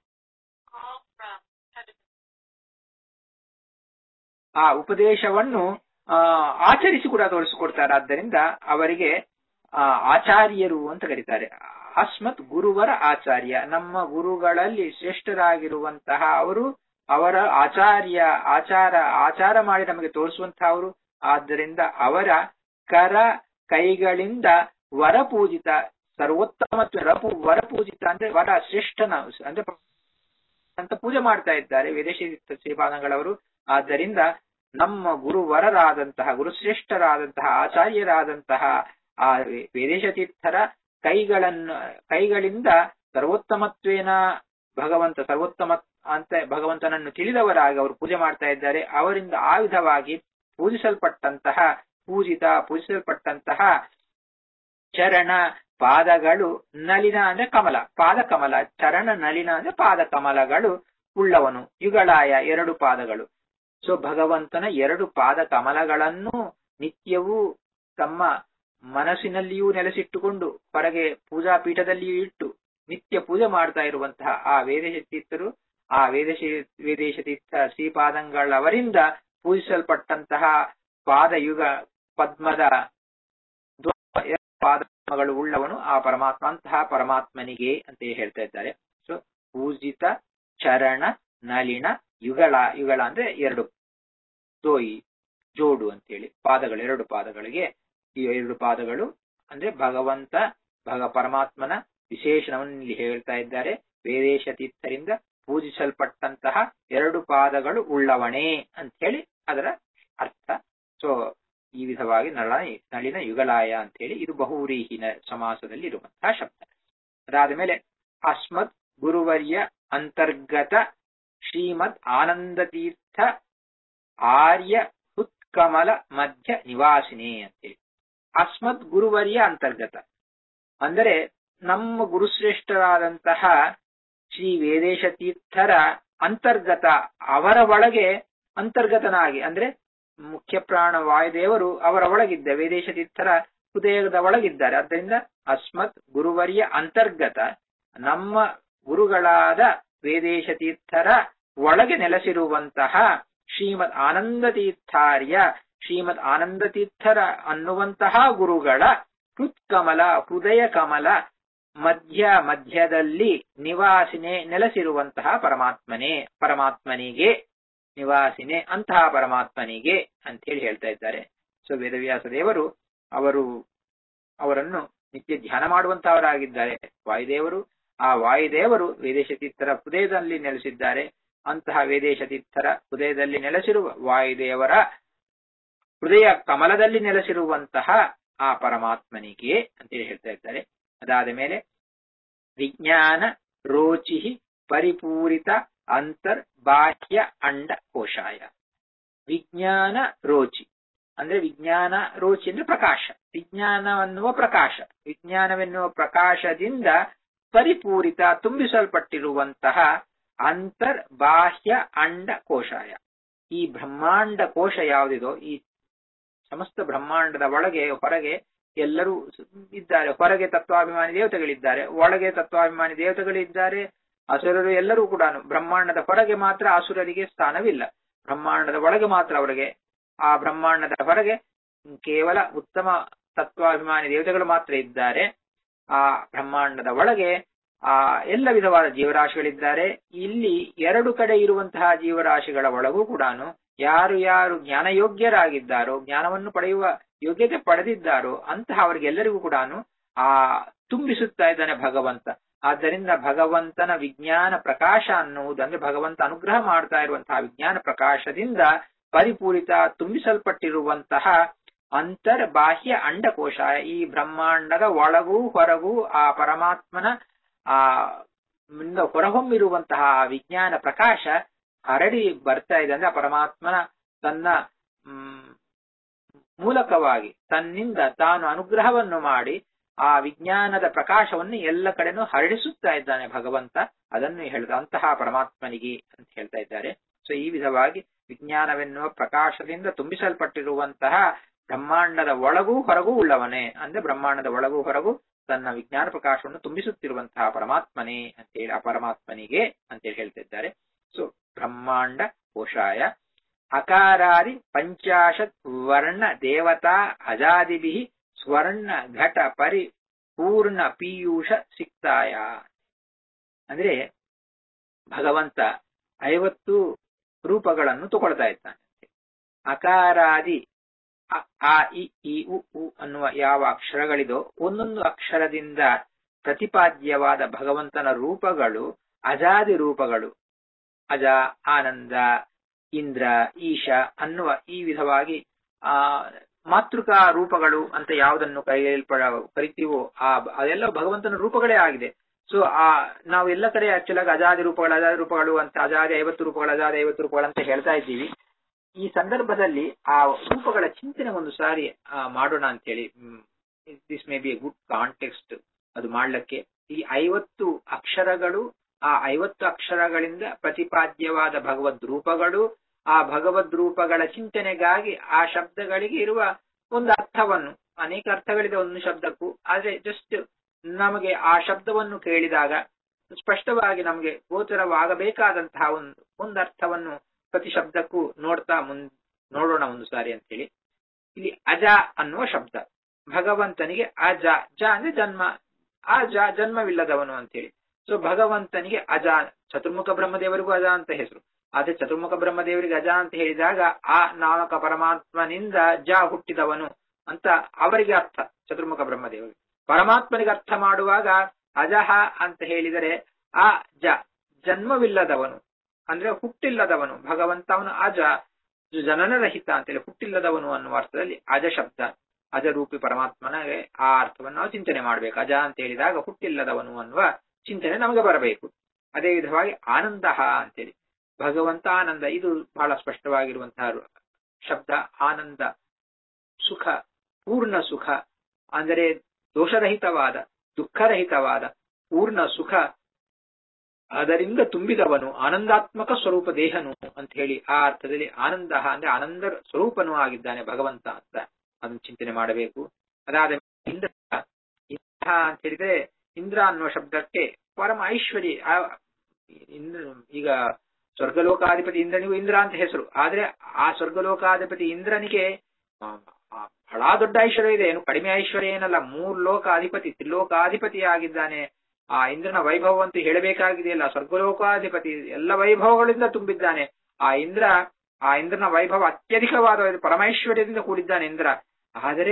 ಆ ಉಪದೇಶವನ್ನು ಆ ಆಚರಿಸಿ ಕೂಡ ತೋರಿಸಿಕೊಡ್ತಾರೆ ಆದ್ದರಿಂದ ಅವರಿಗೆ ಆ ಆಚಾರ್ಯರು ಅಂತ ಕರೀತಾರೆ ಅಸ್ಮತ್ ಗುರುವರ ಆಚಾರ್ಯ ನಮ್ಮ ಗುರುಗಳಲ್ಲಿ ಶ್ರೇಷ್ಠರಾಗಿರುವಂತಹ ಅವರು ಅವರ ಆಚಾರ್ಯ ಆಚಾರ ಆಚಾರ ಮಾಡಿ ನಮಗೆ ತೋರಿಸುವಂತಹ ಅವರು ಆದ್ದರಿಂದ ಅವರ ಕರ ಕೈಗಳಿಂದ ವರಪೂಜಿತ ಸರ್ವೋತ್ತಮ ರಪು ವರಪೂಜಿತ ಅಂದ್ರೆ ವರ ಶ್ರೇಷ್ಠನ ಅಂದ್ರೆ ಅಂತ ಪೂಜೆ ಮಾಡ್ತಾ ಇದ್ದಾರೆ ವಿದೇಶಿ ಶ್ರೀಪಾದಂಗಳವರು ಆದ್ದರಿಂದ ನಮ್ಮ ಗುರುವರರಾದಂತಹ ಗುರುಶ್ರೇಷ್ಠರಾದಂತಹ ಆಚಾರ್ಯರಾದಂತಹ ಆ ವೇದೇಶ ತೀರ್ಥರ ಕೈಗಳನ್ನು ಕೈಗಳಿಂದ ಸರ್ವೋತ್ತಮತ್ವೇನ ಭಗವಂತ ಸರ್ವೋತ್ತಮ ಅಂತ ಭಗವಂತನನ್ನು ತಿಳಿದವರಾಗಿ ಅವರು ಪೂಜೆ ಮಾಡ್ತಾ ಇದ್ದಾರೆ ಅವರಿಂದ ಆ ವಿಧವಾಗಿ ಪೂಜಿಸಲ್ಪಟ್ಟಂತಹ ಪೂಜಿತ ಪೂಜಿಸಲ್ಪಟ್ಟಂತಹ ಚರಣ ಪಾದಗಳು ನಲಿನ ಅಂದ್ರೆ ಕಮಲ ಪಾದ ಕಮಲ ಚರಣ ನಲಿನ ಅಂದ್ರೆ ಪಾದ ಕಮಲಗಳು ಉಳ್ಳವನು ಯುಗಳಾಯ ಎರಡು ಪಾದಗಳು ಸೊ ಭಗವಂತನ ಎರಡು ಪಾದ ಕಮಲಗಳನ್ನು ನಿತ್ಯವೂ ತಮ್ಮ ಮನಸ್ಸಿನಲ್ಲಿಯೂ ನೆಲೆಸಿಟ್ಟುಕೊಂಡು ಹೊರಗೆ ಪೂಜಾ ಪೀಠದಲ್ಲಿಯೂ ಇಟ್ಟು ನಿತ್ಯ ಪೂಜೆ ಮಾಡ್ತಾ ಇರುವಂತಹ ಆ ವೇದೇಶ ತೀರ್ಥರು ಆ ವೇದೇಶ ವೇದೇಶ ತೀರ್ಥ ಶ್ರೀಪಾದಂಗಳವರಿಂದ ಪೂಜಿಸಲ್ಪಟ್ಟಂತಹ ಪಾದಯುಗ ಪದ್ಮದ ಪಾದಗಳು ಉಳ್ಳವನು ಆ ಪರಮಾತ್ಮ ಅಂತಹ ಪರಮಾತ್ಮನಿಗೆ ಅಂತ ಹೇಳ್ತಾ ಇದ್ದಾರೆ ಸೊ ಪೂಜಿತ ಚರಣ ನಳಿನ ಯುಗಳ ಯುಗಳ ಅಂದ್ರೆ ಎರಡು ತೋಯಿ ಜೋಡು ಅಂತೇಳಿ ಪಾದಗಳು ಎರಡು ಪಾದಗಳಿಗೆ ಈ ಎರಡು ಪಾದಗಳು ಅಂದ್ರೆ ಭಗವಂತ ಭಗ ಪರಮಾತ್ಮನ ವಿಶೇಷಣವನ್ನು ಇಲ್ಲಿ ಹೇಳ್ತಾ ಇದ್ದಾರೆ ವೇದೇಶ ತೀರ್ಥರಿಂದ ಪೂಜಿಸಲ್ಪಟ್ಟಂತಹ ಎರಡು ಪಾದಗಳು ಉಳ್ಳವಣೇ ಅಂತ ಹೇಳಿ ಅದರ ಅರ್ಥ ಸೊ ಈ ವಿಧವಾಗಿ ನಳ ನಳಿನ ಯುಗಳಾಯ ಅಂತ ಹೇಳಿ ಇದು ಬಹುವ್ರೀಹಿನ ಸಮಾಸದಲ್ಲಿ ಇರುವಂತಹ ಶಬ್ದ ಅದಾದ ಮೇಲೆ ಅಸ್ಮತ್ ಗುರುವರ್ಯ ಅಂತರ್ಗತ ಶ್ರೀಮದ್ ಆನಂದ ತೀರ್ಥ ಆರ್ಯ ಹುತ್ಕಮಲ ಮಧ್ಯ ನಿವಾಸಿನಿ ಅಂತೇಳಿ ಅಸ್ಮತ್ ಗುರುವರ್ಯ ಅಂತರ್ಗತ ಅಂದರೆ ನಮ್ಮ ಗುರುಶ್ರೇಷ್ಠರಾದಂತಹ ಶ್ರೀ ವೇದೇಶ ತೀರ್ಥರ ಅಂತರ್ಗತ ಅವರ ಒಳಗೆ ಅಂತರ್ಗತನಾಗಿ ಅಂದ್ರೆ ಮುಖ್ಯ ಪ್ರಾಣ ವಾಯುದೇವರು ಅವರ ಒಳಗಿದ್ದ ವೇದೇಶ ತೀರ್ಥರ ಹೃದಯದ ಒಳಗಿದ್ದಾರೆ ಆದ್ದರಿಂದ ಅಸ್ಮತ್ ಗುರುವರ್ಯ ಅಂತರ್ಗತ ನಮ್ಮ ಗುರುಗಳಾದ ವೇದೇಶ ತೀರ್ಥರ ಒಳಗೆ ನೆಲೆಸಿರುವಂತಹ ಶ್ರೀಮದ್ ಆನಂದ ತೀರ್ಥಾರ್ಯ ಶ್ರೀಮದ್ ಆನಂದ ತೀರ್ಥರ ಅನ್ನುವಂತಹ ಗುರುಗಳ ಹೃತ್ಕಮಲ ಹೃದಯ ಕಮಲ ಮಧ್ಯ ಮಧ್ಯದಲ್ಲಿ ನಿವಾಸಿನೇ ನೆಲೆಸಿರುವಂತಹ ಪರಮಾತ್ಮನೇ ಪರಮಾತ್ಮನಿಗೆ ನಿವಾಸಿನೇ ಅಂತಹ ಪರಮಾತ್ಮನಿಗೆ ಅಂತ ಹೇಳಿ ಹೇಳ್ತಾ ಇದ್ದಾರೆ ಸೊ ವೇದವ್ಯಾಸ ದೇವರು ಅವರು ಅವರನ್ನು ನಿತ್ಯ ಧ್ಯಾನ ಮಾಡುವಂತಹವರಾಗಿದ್ದಾರೆ ವಾಯುದೇವರು ಆ ವಾಯುದೇವರು ವೇದೇಶ ತೀರ್ಥರ ಹೃದಯದಲ್ಲಿ ನೆಲೆಸಿದ್ದಾರೆ ಅಂತಹ ವೇದೇಶ ತೀರ್ಥರ ಹೃದಯದಲ್ಲಿ ನೆಲೆಸಿರುವ ವಾಯುದೇವರ ಹೃದಯ ಕಮಲದಲ್ಲಿ ನೆಲೆಸಿರುವಂತಹ ಆ ಪರಮಾತ್ಮನಿಗೆ ಅಂತೇಳಿ ಹೇಳ್ತಾ ಇದ್ದಾರೆ ಅದಾದ ಮೇಲೆ ವಿಜ್ಞಾನ ರೋಚಿ ಪರಿಪೂರಿತ ಅಂತರ್ ಬಾಹ್ಯ ಅಂಡ ಕೋಶಾಯ ವಿಜ್ಞಾನ ರೋಚಿ ಅಂದ್ರೆ ವಿಜ್ಞಾನ ರೋಚಿ ಅಂದ್ರೆ ಪ್ರಕಾಶ ವಿಜ್ಞಾನವನ್ನುವ ಪ್ರಕಾಶ ವಿಜ್ಞಾನವೆನ್ನುವ ಪ್ರಕಾಶದಿಂದ ಪರಿಪೂರಿತ ತುಂಬಿಸಲ್ಪಟ್ಟಿರುವಂತಹ ಅಂತರ್ ಬಾಹ್ಯ ಅಂಡ ಕೋಶಾಯ ಈ ಬ್ರಹ್ಮಾಂಡ ಕೋಶ ಯಾವುದಿದೋ ಈ ಸಮಸ್ತ ಬ್ರಹ್ಮಾಂಡದ ಒಳಗೆ ಹೊರಗೆ ಎಲ್ಲರೂ ಇದ್ದಾರೆ ಹೊರಗೆ ತತ್ವಾಭಿಮಾನಿ ದೇವತೆಗಳಿದ್ದಾರೆ ಒಳಗೆ ತತ್ವಾಭಿಮಾನಿ ದೇವತೆಗಳಿದ್ದಾರೆ ಅಸುರರು ಎಲ್ಲರೂ ಕೂಡ ಬ್ರಹ್ಮಾಂಡದ ಹೊರಗೆ ಮಾತ್ರ ಅಸುರರಿಗೆ ಸ್ಥಾನವಿಲ್ಲ ಬ್ರಹ್ಮಾಂಡದ ಒಳಗೆ ಮಾತ್ರ ಅವರಿಗೆ ಆ ಬ್ರಹ್ಮಾಂಡದ ಹೊರಗೆ ಕೇವಲ ಉತ್ತಮ ತತ್ವಾಭಿಮಾನಿ ದೇವತೆಗಳು ಮಾತ್ರ ಇದ್ದಾರೆ ಆ ಬ್ರಹ್ಮಾಂಡದ ಒಳಗೆ ಆ ಎಲ್ಲ ವಿಧವಾದ ಜೀವರಾಶಿಗಳಿದ್ದಾರೆ ಇಲ್ಲಿ ಎರಡು ಕಡೆ ಇರುವಂತಹ ಜೀವರಾಶಿಗಳ ಒಳಗೂ ಕೂಡ ಯಾರು ಯಾರು ಜ್ಞಾನಯೋಗ್ಯರಾಗಿದ್ದಾರೋ ಜ್ಞಾನವನ್ನು ಪಡೆಯುವ ಯೋಗ್ಯತೆ ಪಡೆದಿದ್ದಾರೋ ಅಂತಹ ಅವರಿಗೆಲ್ಲರಿಗೂ ಕೂಡ ಆ ತುಂಬಿಸುತ್ತಾ ಇದ್ದಾನೆ ಭಗವಂತ ಆದ್ದರಿಂದ ಭಗವಂತನ ವಿಜ್ಞಾನ ಪ್ರಕಾಶ ಅನ್ನುವುದು ಅಂದ್ರೆ ಭಗವಂತ ಅನುಗ್ರಹ ಮಾಡ್ತಾ ಇರುವಂತಹ ವಿಜ್ಞಾನ ಪ್ರಕಾಶದಿಂದ ಪರಿಪೂರಿತ ತುಂಬಿಸಲ್ಪಟ್ಟಿರುವಂತಹ ಅಂತರ್ ಬಾಹ್ಯ ಅಂಡಕೋಶ ಈ ಬ್ರಹ್ಮಾಂಡದ ಒಳಗೂ ಹೊರಗೂ ಆ ಪರಮಾತ್ಮನ ಆ ಹೊರಹೊಮ್ಮಿರುವಂತಹ ವಿಜ್ಞಾನ ಪ್ರಕಾಶ ಹರಡಿ ಬರ್ತಾ ಇದೆ ಅಂದ್ರೆ ಪರಮಾತ್ಮನ ತನ್ನ ಮೂಲಕವಾಗಿ ತನ್ನಿಂದ ತಾನು ಅನುಗ್ರಹವನ್ನು ಮಾಡಿ ಆ ವಿಜ್ಞಾನದ ಪ್ರಕಾಶವನ್ನು ಎಲ್ಲ ಕಡೆನೂ ಹರಡಿಸುತ್ತಾ ಇದ್ದಾನೆ ಭಗವಂತ ಅದನ್ನು ಹೇಳಿದ ಅಂತಹ ಪರಮಾತ್ಮನಿಗೆ ಅಂತ ಹೇಳ್ತಾ ಇದ್ದಾರೆ ಸೊ ಈ ವಿಧವಾಗಿ ವಿಜ್ಞಾನವೆನ್ನುವ ಪ್ರಕಾಶದಿಂದ ತುಂಬಿಸಲ್ಪಟ್ಟಿರುವಂತಹ ಬ್ರಹ್ಮಾಂಡದ ಒಳಗೂ ಹೊರಗೂ ಉಳ್ಳವನೇ ಅಂದ್ರೆ ಬ್ರಹ್ಮಾಂಡದ ಒಳಗೂ ಹೊರಗೂ ತನ್ನ ವಿಜ್ಞಾನ ಪ್ರಕಾಶವನ್ನು ತುಂಬಿಸುತ್ತಿರುವಂತಹ ಪರಮಾತ್ಮನೇ ಅಂತೇಳಿ ಆ ಪರಮಾತ್ಮನಿಗೆ ಅಂತೇಳಿ ಹೇಳ್ತಿದ್ದಾರೆ ಸೊ ಬ್ರಹ್ಮಾಂಡ ಕೋಶಾಯ ಅಕಾರಾದಿ ಪಂಚಾಶತ್ ವರ್ಣ ದೇವತಾ ಅಜಾದಿಭಿ ಸ್ವರ್ಣ ಘಟ ಪರಿ ಪೂರ್ಣ ಪೀಯೂಷ ಸಿಕ್ತಾಯ ಅಂದ್ರೆ ಭಗವಂತ ಐವತ್ತು ರೂಪಗಳನ್ನು ತಗೊಳ್ತಾ ಇದ್ದಾನೆ ಅಕಾರಾದಿ ಆ ಇ ಈ ಉ ಉ ಅನ್ನುವ ಯಾವ ಅಕ್ಷರಗಳಿದೋ ಒಂದೊಂದು ಅಕ್ಷರದಿಂದ ಪ್ರತಿಪಾದ್ಯವಾದ ಭಗವಂತನ ರೂಪಗಳು ಅಜಾದಿ ರೂಪಗಳು ಅಜ ಆನಂದ ಇಂದ್ರ ಈಶ ಅನ್ನುವ ಈ ವಿಧವಾಗಿ ಆ ಮಾತೃಕಾ ರೂಪಗಳು ಅಂತ ಯಾವುದನ್ನು ಕರೆಯಲ್ಪಡ ಕರಿತೀವೋ ಆ ಅದೆಲ್ಲ ಭಗವಂತನ ರೂಪಗಳೇ ಆಗಿದೆ ಸೊ ಆ ನಾವು ಎಲ್ಲ ಕಡೆ ಆಕ್ಚುಲ್ ಆಗಿ ಅಜಾದಿ ರೂಪಗಳು ಅಜಾದಿ ರೂಪಗಳು ಅಂತ ಅಜಾದಿ ಐವತ್ತು ರೂಪಗಳು ಅಜಾದಿ ಐವತ್ತು ರೂಪಗಳು ಅಂತ ಹೇಳ್ತಾ ಇದ್ದೀವಿ ಈ ಸಂದರ್ಭದಲ್ಲಿ ಆ ರೂಪಗಳ ಚಿಂತನೆ ಒಂದು ಸಾರಿ ಮಾಡೋಣ ಅಂತ ಹೇಳಿ this may be a good context ಅದು ಮಾಡ್ಲಿಕ್ಕೆ ಈ ಐವತ್ತು ಅಕ್ಷರಗಳು ಆ ಐವತ್ತು ಅಕ್ಷರಗಳಿಂದ ಪ್ರತಿಪಾದ್ಯವಾದ ಭಗವದ್ ರೂಪಗಳು ಆ ಭಗವದ್ ರೂಪಗಳ ಚಿಂತನೆಗಾಗಿ ಆ ಶಬ್ದಗಳಿಗೆ ಇರುವ ಒಂದು ಅರ್ಥವನ್ನು ಅನೇಕ ಅರ್ಥಗಳಿದೆ ಒಂದು ಶಬ್ದಕ್ಕೂ ಆದ್ರೆ ಜಸ್ಟ್ ನಮಗೆ ಆ ಶಬ್ದವನ್ನು ಕೇಳಿದಾಗ ಸ್ಪಷ್ಟವಾಗಿ ನಮಗೆ ಗೋಚರವಾಗಬೇಕಾದಂತಹ ಒಂದು ಒಂದು ಅರ್ಥವನ್ನು ಪ್ರತಿ ಶಬ್ದಕ್ಕೂ ನೋಡ್ತಾ ಮುಂದ್ ನೋಡೋಣ ಒಂದು ಸಾರಿ ಅಂತ ಹೇಳಿ ಇಲ್ಲಿ ಅಜ ಅನ್ನುವ ಶಬ್ದ ಭಗವಂತನಿಗೆ ಅಜ ಜ ಅಂದ್ರೆ ಜನ್ಮ ಆ ಜ ಜನ್ಮವಿಲ್ಲದವನು ಅಂತೇಳಿ ಸೊ ಭಗವಂತನಿಗೆ ಅಜ ಚತುರ್ಮುಖ ಬ್ರಹ್ಮದೇವರಿಗೂ ಅಜ ಅಂತ ಹೆಸರು ಆದ್ರೆ ಚತುರ್ಮುಖ ಬ್ರಹ್ಮದೇವರಿಗೆ ಅಜ ಅಂತ ಹೇಳಿದಾಗ ಆ ನಾಮಕ ಪರಮಾತ್ಮನಿಂದ ಜ ಹುಟ್ಟಿದವನು ಅಂತ ಅವರಿಗೆ ಅರ್ಥ ಚತುರ್ಮುಖ ಬ್ರಹ್ಮದೇವರಿಗೆ ಪರಮಾತ್ಮನಿಗೆ ಅರ್ಥ ಮಾಡುವಾಗ ಅಜಹ ಅಂತ ಹೇಳಿದರೆ ಆ ಜ ಜನ್ಮವಿಲ್ಲದವನು ಅಂದ್ರೆ ಹುಟ್ಟಿಲ್ಲದವನು ಭಗವಂತ ಅವನು ಅಜ ಜನನರಹಿತ ಅಂತೇಳಿ ಹುಟ್ಟಿಲ್ಲದವನು ಅನ್ನುವ ಅರ್ಥದಲ್ಲಿ ಅಜ ಶಬ್ದ ಅಜರೂಪಿ ಪರಮಾತ್ಮನಿಗೆ ಆ ಅರ್ಥವನ್ನು ನಾವು ಚಿಂತನೆ ಮಾಡಬೇಕು ಅಜ ಅಂತ ಹೇಳಿದಾಗ ಹುಟ್ಟಿಲ್ಲದವನು ಅನ್ನುವ ಚಿಂತನೆ ನಮಗೆ ಬರಬೇಕು ಅದೇ ವಿಧವಾಗಿ ಆನಂದ ಅಂತೇಳಿ ಭಗವಂತ ಆನಂದ ಇದು ಬಹಳ ಸ್ಪಷ್ಟವಾಗಿರುವಂತಹ ಶಬ್ದ ಆನಂದ ಸುಖ ಪೂರ್ಣ ಸುಖ ಅಂದರೆ ದೋಷರಹಿತವಾದ ದುಃಖರಹಿತವಾದ ಪೂರ್ಣ ಸುಖ ಅದರಿಂದ ತುಂಬಿದವನು ಆನಂದಾತ್ಮಕ ಸ್ವರೂಪ ದೇಹನು ಅಂತ ಹೇಳಿ ಆ ಅರ್ಥದಲ್ಲಿ ಆನಂದ ಅಂದ್ರೆ ಆನಂದ ಸ್ವರೂಪನೂ ಆಗಿದ್ದಾನೆ ಭಗವಂತ ಅಂತ ಅದನ್ನು ಚಿಂತನೆ ಮಾಡಬೇಕು ಅದಾದ ಇಂದ್ರ ಇಂದ್ರ ಅಂತ ಹೇಳಿದ್ರೆ ಇಂದ್ರ ಅನ್ನುವ ಶಬ್ದಕ್ಕೆ ಪರಮ ಐಶ್ವರ್ಯ ಇಂದ್ರ ಈಗ ಸ್ವರ್ಗಲೋಕಾಧಿಪತಿ ಇಂದ್ರನಿಗೂ ಇಂದ್ರ ಅಂತ ಹೆಸರು ಆದ್ರೆ ಆ ಸ್ವರ್ಗಲೋಕಾಧಿಪತಿ ಇಂದ್ರನಿಗೆ ಆ ಬಹಳ ದೊಡ್ಡ ಐಶ್ವರ್ಯ ಇದೆ ಏನು ಕಡಿಮೆ ಐಶ್ವರ್ಯ ಏನಲ್ಲ ಮೂರ್ ಲೋಕ ಅಧಿಪತಿ ತ್ರಿಲೋಕಾಧಿಪತಿ ಆಗಿದ್ದಾನೆ ಆ ಇಂದ್ರನ ವೈಭವ ಅಂತೂ ಹೇಳಬೇಕಾಗಿದೆಯಲ್ಲ ಸ್ವರ್ಗಲೋಕಾಧಿಪತಿ ಎಲ್ಲ ವೈಭವಗಳಿಂದ ತುಂಬಿದ್ದಾನೆ ಆ ಇಂದ್ರ ಆ ಇಂದ್ರನ ವೈಭವ ಅತ್ಯಧಿಕವಾದ ಪರಮೈಶ್ವರ್ಯದಿಂದ ಕೂಡಿದ್ದಾನೆ ಇಂದ್ರ ಆದರೆ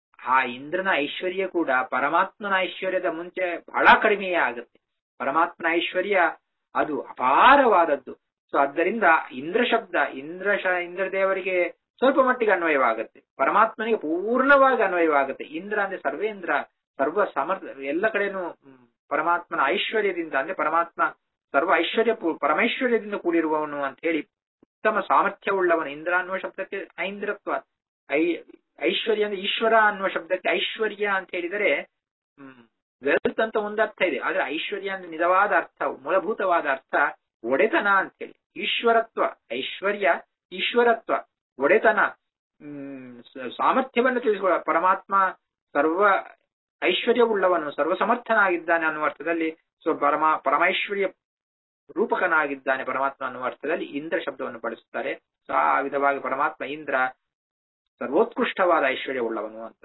ಆ ಇಂದ್ರನ ಐಶ್ವರ್ಯ ಕೂಡ ಪರಮಾತ್ಮನ ಐಶ್ವರ್ಯದ ಮುಂಚೆ ಬಹಳ ಕಡಿಮೆಯೇ ಆಗುತ್ತೆ ಪರಮಾತ್ಮನ ಐಶ್ವರ್ಯ ಅದು ಅಪಾರವಾದದ್ದು ಸೊ ಆದ್ದರಿಂದ ಇಂದ್ರ ಶಬ್ದ ಇಂದ್ರ ಶ ಇಂದ್ರ ದೇವರಿಗೆ ಸ್ವಲ್ಪ ಮಟ್ಟಿಗೆ ಅನ್ವಯವಾಗುತ್ತೆ ಪರಮಾತ್ಮನಿಗೆ ಪೂರ್ಣವಾಗಿ ಅನ್ವಯವಾಗುತ್ತೆ ಇಂದ್ರ ಅಂದ್ರೆ ಸರ್ವೇಂದ್ರ ಸರ್ವ ಸಮರ್ಥ ಎಲ್ಲ ಕಡೆನೂ ಹ್ಮ್, ಪರಮಾತ್ಮನ ಐಶ್ವರ್ಯದಿಂದ ಅಂದ್ರೆ ಪರಮಾತ್ಮ ಸರ್ವ ಐಶ್ವರ್ಯ ಪೂ- ಪರಮೈಶ್ವರ್ಯದಿಂದ ಕೂಡಿರುವವನು ಅಂತ ಹೇಳಿ ಉತ್ತಮ ಸಾಮರ್ಥ್ಯವುಳ್ಳವನು ಇಂದ್ರ ಅನ್ನುವ ಶಬ್ದಕ್ಕೆ ಐಂದ್ರತ್ವ ಐ ಐಶ್ವರ್ಯ ಅಂದ್ರೆ ಈಶ್ವರ ಅನ್ನುವ ಶಬ್ದಕ್ಕೆ ಐಶ್ವರ್ಯ ಅಂತ ಹೇಳಿದರೆ ಹ್ಮ್ ವೆಲ್ತ್ ಅಂತ ಒಂದು ಅರ್ಥ ಇದೆ ಆದ್ರೆ ಐಶ್ವರ್ಯ ಅಂದ್ರೆ ನಿಜವಾದ ಅರ್ಥ ಮೂಲಭೂತವಾದ ಅರ್ಥ ಒಡೆತನ ಅಂತ ಹೇಳಿ ಈಶ್ವರತ್ವ ಐಶ್ವರ್ಯ ಈಶ್ವರತ್ವ ಒಡೆತನ ಹ್ಮ್ ಸ- ಸಾಮರ್ಥ್ಯವನ್ನು ತಿಳಿಸಿಕೊಳ್ಳ ಪರಮಾತ್ಮ ಸರ್ವ ಐಶ್ವರ್ಯವುಳ್ಳವನು ಸರ್ವ ಸಮರ್ಥನಾಗಿದ್ದಾನೆ ಅನ್ನುವ ಅರ್ಥದಲ್ಲಿ ಸೊ ಪರಮ ಪರಮೈಶ್ವರ್ಯ ರೂಪಕನಾಗಿದ್ದಾನೆ ಪರಮಾತ್ಮ ಅನ್ನುವ ಅರ್ಥದಲ್ಲಿ ಇಂದ್ರ ಶಬ್ದವನ್ನು ಬಳಸುತ್ತಾರೆ ಸೊ ಆ ವಿಧವಾಗಿ ಪರಮಾತ್ಮ ಇಂದ್ರ ಸರ್ವೋತ್ಕೃಷ್ಟವಾದ ಐಶ್ವರ್ಯವುಳ್ಳವನು ಅಂತ